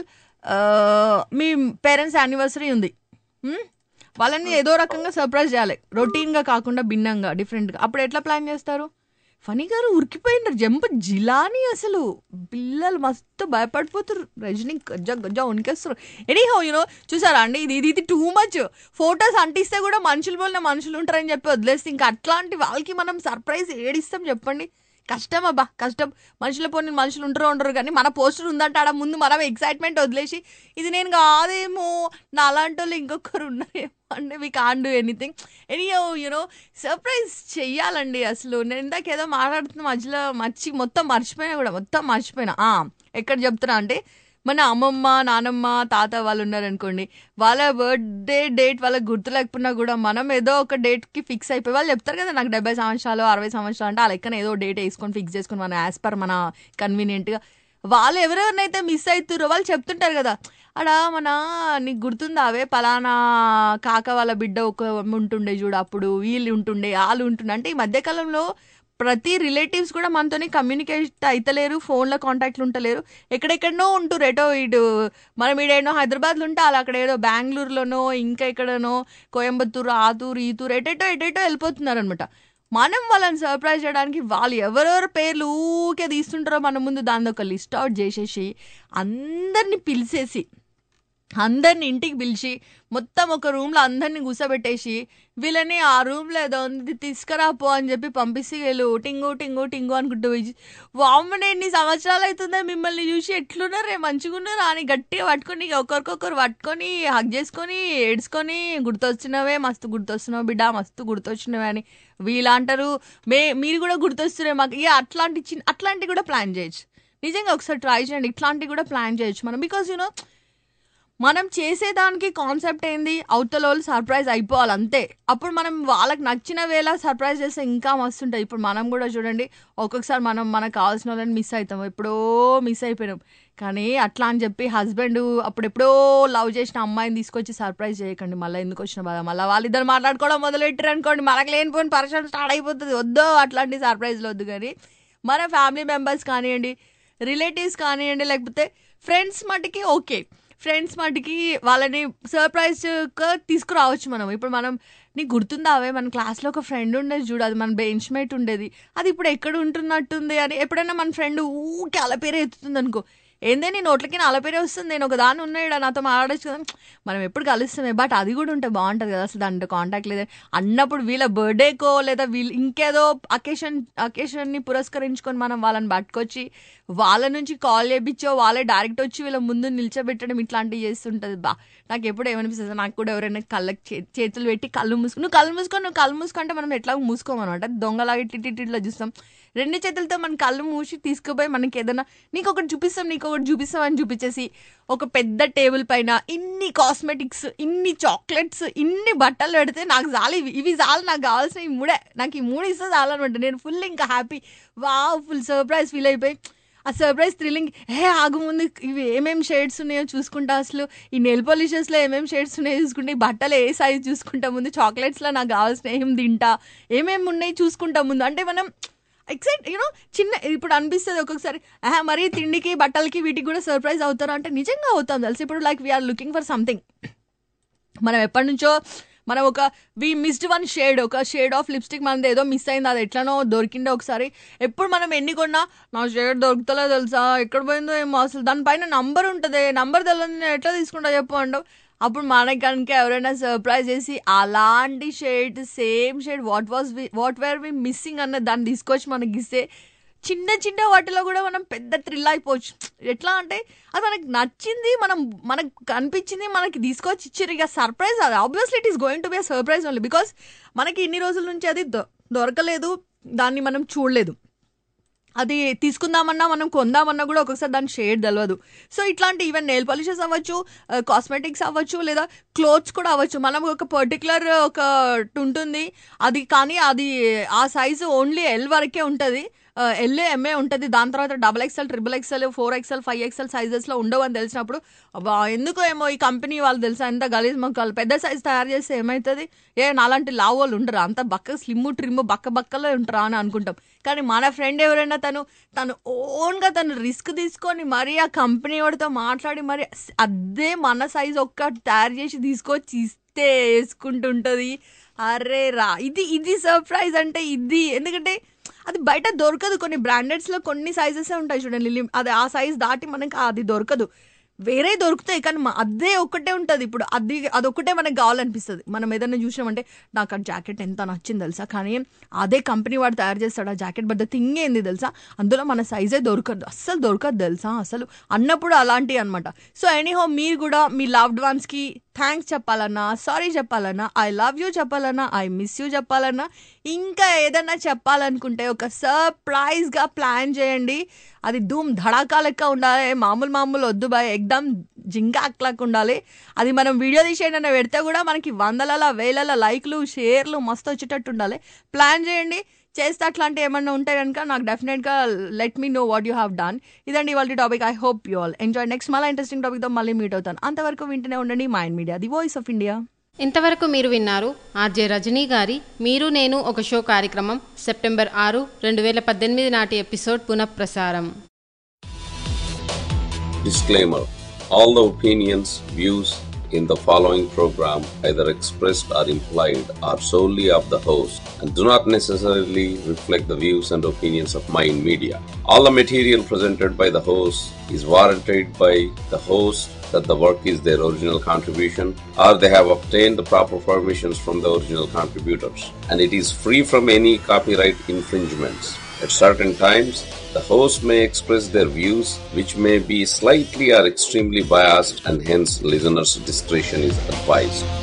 మీ పేరెంట్స్ యానివర్సరీ ఉంది హ్మ్? వాళ్ళని ఏదో రకంగా సర్ప్రైజ్ చేయాలి రొటీన్గా కాకుండా భిన్నంగా డిఫరెంట్గా అప్పుడు ఎట్లా ప్లాన్ చేస్తారు ఫనీ గారు ఉరికిపోయినారు జంప్ జిలాని అసలు పిల్లలు మస్తు భయపడిపోతారు రజనీ గజ్జ గజ్జ ఉనికేస్తారు ఎనీహో యూనో చూసారా అండి ఇది ఇది ఇది టూ మచ్ ఫొటోస్ అంటిస్తే కూడా మనుషులు పోలిన మనుషులు ఉంటారని చెప్పి వదిలేస్తే ఇంకా అట్లాంటి వాళ్ళకి మనం సర్ప్రైజ్ ఏడిస్తాం చెప్పండి కష్టం అబ్బా కష్టం మనుషుల పోని మనుషులు ఉంటారో ఉండరు కానీ మన పోస్టర్ ఉందంటే ఆడ ముందు మనం ఎక్సైట్మెంట్ వదిలేసి ఇది నేను కాదేమో నా అలాంటి వాళ్ళు ఇంకొకరు ఉన్నారేమో అంటే వీ కాన్ డూ ఎనీథింగ్ ఎనీయో యూనో సర్ప్రైజ్ చెయ్యాలండి అసలు నేను ఇందాక ఏదో మాట్లాడుతున్న మధ్యలో మర్చి మొత్తం మర్చిపోయినా కూడా మొత్తం మర్చిపోయినా ఆ, ఎక్కడ చెప్తున్నా అంటే మన అమ్మమ్మ నానమ్మ తాత వాళ్ళు ఉన్నారనుకోండి వాళ్ళ బర్త్డే డేట్ వాళ్ళకి గుర్తు లేకపోయినా కూడా మనం ఏదో ఒక డేట్కి ఫిక్స్ అయిపోయి వాళ్ళు చెప్తారు కదా నాకు డెబ్బై సంవత్సరాలు అరవై సంవత్సరాలు అంటే ఆ లెక్కన ఏదో డేట్ వేసుకొని ఫిక్స్ చేసుకొని మన యాజ్ పర్ మన కన్వీనియంట్గా వాళ్ళు ఎవరెవరినైతే మిస్ అవుతారో వాళ్ళు చెప్తుంటారు కదా అడ మన నీకు గుర్తుందా అవే పలానా కాక వాళ్ళ బిడ్డ ఒక ఉంటుండే చూడు అప్పుడు వీళ్ళు ఉంటుండే వాళ్ళు ఉంటుండే అంటే ఈ మధ్యకాలంలో ప్రతి రిలేటివ్స్ కూడా మనతోని కమ్యూనికేట్ అయితలేరు ఫోన్లో కాంటాక్ట్లు ఉంటలేరు ఎక్కడెక్కడనో ఉంటురు ఎటో ఇటు మనం ఈడేనో హైదరాబాద్లో ఉంటే వాళ్ళు అక్కడ ఏదో బెంగళూరులోనో ఇంకా ఎక్కడనో కోయంబత్తూరు ఆతూరు ఈతూరు ఎటెటో ఎటెటో వెళ్ళిపోతున్నారు అనమాట మనం వాళ్ళని సర్ప్రైజ్ చేయడానికి వాళ్ళు ఎవరెవరి పేర్లు ఊకే తీస్తుంటారో మన ముందు దాని ఒక లిస్ట్ అవుట్ చేసేసి అందరిని పిలిచేసి అందరిని ఇంటికి పిలిచి మొత్తం ఒక రూమ్లో అందరిని కూర్చోబెట్టేసి వీళ్ళని ఆ రూమ్లో ఏదో ఉంది తీసుకురా పో అని చెప్పి పంపిస్తే వీళ్ళు టింగు టింగు టింగు అనుకుంటూ పోయి వామ్మని ఎన్ని సంవత్సరాలు అవుతుందో మిమ్మల్ని చూసి ఎట్లున్నారే మంచిగున్నారా అని గట్టిగా పట్టుకొని ఇక ఒకరికొకరు పట్టుకొని హగ్ చేసుకొని ఏడ్చుకొని గుర్తొచ్చినవే మస్తు గుర్తొస్తున్నావు బిడ్డ మస్తు గుర్తొచ్చినవే అని వీళ్ళు అంటారు మే మీరు కూడా గుర్తొస్తున్నాయి మాకు ఇక అట్లాంటి చిన్న అట్లాంటివి కూడా ప్లాన్ చేయొచ్చు నిజంగా ఒకసారి ట్రై చేయండి ఇట్లాంటివి కూడా ప్లాన్ చేయొచ్చు మనం బికాజ్ యూనో మనం చేసేదానికి కాన్సెప్ట్ ఏంది అవతల వాళ్ళు సర్ప్రైజ్ అయిపోవాలి అంతే అప్పుడు మనం వాళ్ళకి నచ్చిన వేళ సర్ప్రైజ్ చేస్తే ఇంకా మస్తు ఉంటుంది ఇప్పుడు మనం కూడా చూడండి ఒక్కొక్కసారి మనం మనకు కావాల్సిన వాళ్ళని మిస్ అవుతాం ఎప్పుడో మిస్ అయిపోయినాం కానీ అట్లా అని చెప్పి హస్బెండ్ అప్పుడు ఎప్పుడో లవ్ చేసిన అమ్మాయిని తీసుకొచ్చి సర్ప్రైజ్ చేయకండి మళ్ళీ ఎందుకు వచ్చిన బాధ మళ్ళీ వాళ్ళిద్దరు మాట్లాడుకోవడం మొదలెట్టారు అనుకోండి మనకు లేనిపోయిన పరిశ్రమ స్టార్ట్ అయిపోతుంది వద్దో అట్లాంటి సర్ప్రైజ్లు వద్దు కానీ మన ఫ్యామిలీ మెంబర్స్ కానివ్వండి రిలేటివ్స్ కానివ్వండి లేకపోతే ఫ్రెండ్స్ మటుకి ఓకే ఫ్రెండ్స్ మటుకి వాళ్ళని సర్ప్రైజ్గా తీసుకురావచ్చు మనం ఇప్పుడు మనం నీకు గుర్తుందా అవే మన క్లాస్లో ఒక ఫ్రెండ్ ఉండేది చూడు అది మన బెంచ్ మేట్ ఉండేది అది ఇప్పుడు ఎక్కడ ఉంటున్నట్టుంది అని ఎప్పుడైనా మన ఫ్రెండ్ ఊకే అలా పేరే ఎత్తుతుంది అనుకో ఏందే నీ నోట్లకి నా పేరే వస్తుంది నేను ఒక దాన్ని ఉన్నాడు నాతో మాట్లాడచ్చు కదా మనం ఎప్పుడు కలుస్తామే బట్ అది కూడా ఉంటే బాగుంటుంది కదా అసలు దాంట్లో కాంటాక్ట్ లేదు అన్నప్పుడు వీళ్ళ బర్త్డేకో లేదా వీళ్ళు ఇంకేదో అకేషన్ అకేషన్ని పురస్కరించుకొని మనం వాళ్ళని పట్టుకొచ్చి వాళ్ళ నుంచి కాల్ చేయించో వాళ్ళే డైరెక్ట్ వచ్చి వీళ్ళ ముందు నిల్చోబెట్టడం ఇట్లాంటివి చేస్తుంటుంది బా నాకు ఎప్పుడు ఏమనిపిస్తుంది నాకు కూడా ఎవరైనా కళ్ళకి చే- చేతులు పెట్టి కళ్ళు మూసుకో నువ్వు కళ్ళు మూసుకో నువ్వు కళ్ళు మూసుకుంటే మనం ఎట్లా మూసుకోమన్నమాట దొంగలాగా ఇట్టి ఇట్లా చూస్తాం రెండు చేతులతో మన కళ్ళు మూసి తీసుకుపోయి మనకి ఏదైనా నీకు ఒకటి చూపిస్తాం నీకు ఒకటి చూపిస్తాం అని చూపించేసి ఒక పెద్ద టేబుల్ పైన ఇన్ని కాస్మెటిక్స్ ఇన్ని చాక్లెట్స్ ఇన్ని బట్టలు పెడితే నాకు చాలు ఇవి ఇవి చాలు నాకు కావాల్సిన ఈ మూడే నాకు ఈ మూడు ఇస్తే చాలు అనమాట నేను ఫుల్ ఇంకా హ్యాపీ వా ఫుల్ సర్ప్రైజ్ ఫీల్ అయిపోయి ఆ సర్ప్రైజ్ థ్రిల్లింగ్ హే ఆగు ముందు ఇవి ఏమేం షేడ్స్ ఉన్నాయో చూసుకుంటా అసలు ఈ నెల్ పాలిషెస్లో ఏమేం షేడ్స్ ఉన్నాయో చూసుకుంటే ఈ బట్టలు ఏ సైజ్ చూసుకుంటా ముందు చాక్లెట్స్లో నాకు కావాల్సిన ఏం తింటా ఏమేమి ఉన్నాయి చూసుకుంటా ముందు అంటే మనం ఎక్సైట్ యూనో చిన్న ఇప్పుడు అనిపిస్తుంది ఒక్కొక్కసారి ఆహా మరీ తిండికి బట్టలకి వీటికి కూడా సర్ప్రైజ్ అవుతారా అంటే నిజంగా అవుతాం తెలుసు ఇప్పుడు like we are looking for something మనం ఎప్పటి నుంచో మనం ఒక వి మిస్డ్ వన్ షేడ్ ఒక షేడ్ ఆఫ్ లిప్స్టిక్ మనది ఏదో మిస్ అయింది అది ఎట్లనో దొరికిండే ఒకసారి ఎప్పుడు మనం ఎన్ని కొన్నా నా షేడ్ దొరుకుతలే తెలుసా ఎక్కడ పోయిందో ఏమో అసలు దానిపైన నంబర్ ఉంటుంది నంబర్ తెలియదు నేను ఎట్లా తీసుకుంటా చెప్పు అంటావు అప్పుడు మనకి కనుక ఎవరైనా సర్ప్రైజ్ చేసి అలాంటి shade same shade what was what were we missing అన్న దాన్ని తీసుకొచ్చి మనకి ఇస్తే చిన్న చిన్న వాటిలో కూడా మనం పెద్ద థ్రిల్ అయిపోవచ్చు ఎట్లా అంటే అది మనకి నచ్చింది మనం మనకు కనిపించింది మనకి తీసుకొచ్చి ఇచ్చారు ఇక సర్ప్రైజ్ అది obviously it is going to be surprise only because మనకి ఇన్ని రోజుల నుంచి అది దొ- దొరకలేదు దాన్ని మనం చూడలేదు అది తీసుకుందామన్నా మనం కొందామన్నా కూడా ఒక్కొక్కసారి దాని షేడ్ తెలియదు సో ఇట్లాంటి ఈవెన్ నెయిల్ పాలిషెస్ అవ్వచ్చు కాస్మెటిక్స్ అవ్వచ్చు లేదా క్లోత్స్ కూడా అవ్వచ్చు మనం ఒక పర్టికులర్ ఒక ఉంటుంది అది కానీ అది ఆ సైజు ఓన్లీ ఎల్ వరకే ఉంటుంది ఎల్ ఎంఏ ఉంటుంది దాని తర్వాత double XL triple XL four XL five XL సైజెస్లో ఉండవు అని తెలిసినప్పుడు అబ్బా ఎందుకో ఏమో ఈ కంపెనీ వాళ్ళు తెలుసా ఎంత గలీజ్ మొక్కలు పెద్ద సైజ్ తయారు చేస్తే ఏమవుతుంది ఏ నాలాంటి లావు వాళ్ళు ఉండరు అంత బక్క స్లిమ్ ట్రిమ్ బక్క బక్కలో ఉంటారా అని అనుకుంటాం కానీ మన ఫ్రెండ్ ఎవరైనా తను తను ఓన్గా తను రిస్క్ తీసుకొని మరీ ఆ కంపెనీ వాడితో మాట్లాడి మరి అదే మన సైజ్ ఒక్క తయారు చేసి తీసుకొచ్చి ఇస్తే వేసుకుంటుంటుంది అరే రా ఇది ఇది సర్ప్రైజ్ అంటే ఇది ఎందుకంటే అది బయట దొరకదు కొన్ని బ్రాండెడ్స్లో కొన్ని సైజెస్ ఉంటాయి చూడండి లిలి అది ఆ సైజ్ దాటి మనకి అది దొరకదు వేరే దొరుకుతాయి కానీ మ- అదే ఒక్కటే ఉంటుంది ఇప్పుడు అది అదొక్కటే మనకు కావాలనిపిస్తుంది మనం ఏదైనా చూసినామంటే నాకు ఆ జాకెట్ ఎంత నచ్చింది తెలుసా కానీ అదే కంపెనీ వాడు తయారు చేస్తాడు ఆ జాకెట్ బట్ థింగ్ ఏంది తెలుసా అందులో మన సైజే దొరకదు అస్సలు దొరకదు తెలుసా అసలు అన్నప్పుడు అలాంటివి అనమాట సో ఎనీహో మీరు కూడా మీ లవ్డ్ వన్స్కి థ్యాంక్స్ చెప్పాలన్నా సారీ చెప్పాలన్నా ఐ లవ్ యూ చెప్పాలన్నా ఐ మిస్ యూ చెప్పాలన్నా ఇంకా ఏదైనా చెప్పాలనుకుంటే ఒక సర్ప్రైజ్గా ప్లాన్ చేయండి అది ధూమ్ ధడాకా లెక్క ఉండాలి మామూలు మామూలు వద్దు బాయ్ ఎగ్దమ్ జింగాక్ లెక్క ఉండాలి అది మనం వీడియో తీసేయడం పెడితే కూడా మనకి వందల వేల లైక్లు షేర్లు మస్తు వచ్చేటట్టు ఉండాలి ప్లాన్ చేయండి చేస్తే అట్లాంటి ఏమన్నా ఉంటే కనుక నాకు డెఫినెట్గా let me know what you have done ఇదండి ఇవాళ topic I hope you all enjoy next మళ్ళీ ఇంట్రెస్టింగ్ టాపిక్తో మళ్ళీ మీట్ అవుతాను అంతవరకు వింటూనే ఉండండి mind media the voice of India ఇంతవరకు మీరు విన్నారు ఆర్జే రజనీ గారి మీరు నేను ఒక షో కార్యక్రమం సెప్టెంబర్ ఆరు రెండు వేల పద్దెనిమిది నాటి ఎపిసోడ్ పునఃప్రసారం Disclaimer All the opinions, views in the following program, either expressed or implied, are solely of the host and do not necessarily reflect the views and opinions of Mind Media. All the material presented by the host is warranted by the host that the work is their original contribution or they have obtained the proper permissions from the original contributors and it is free from any copyright infringements. At certain times, the host may express their views, which may be slightly or extremely biased, and hence listeners' discretion is advised.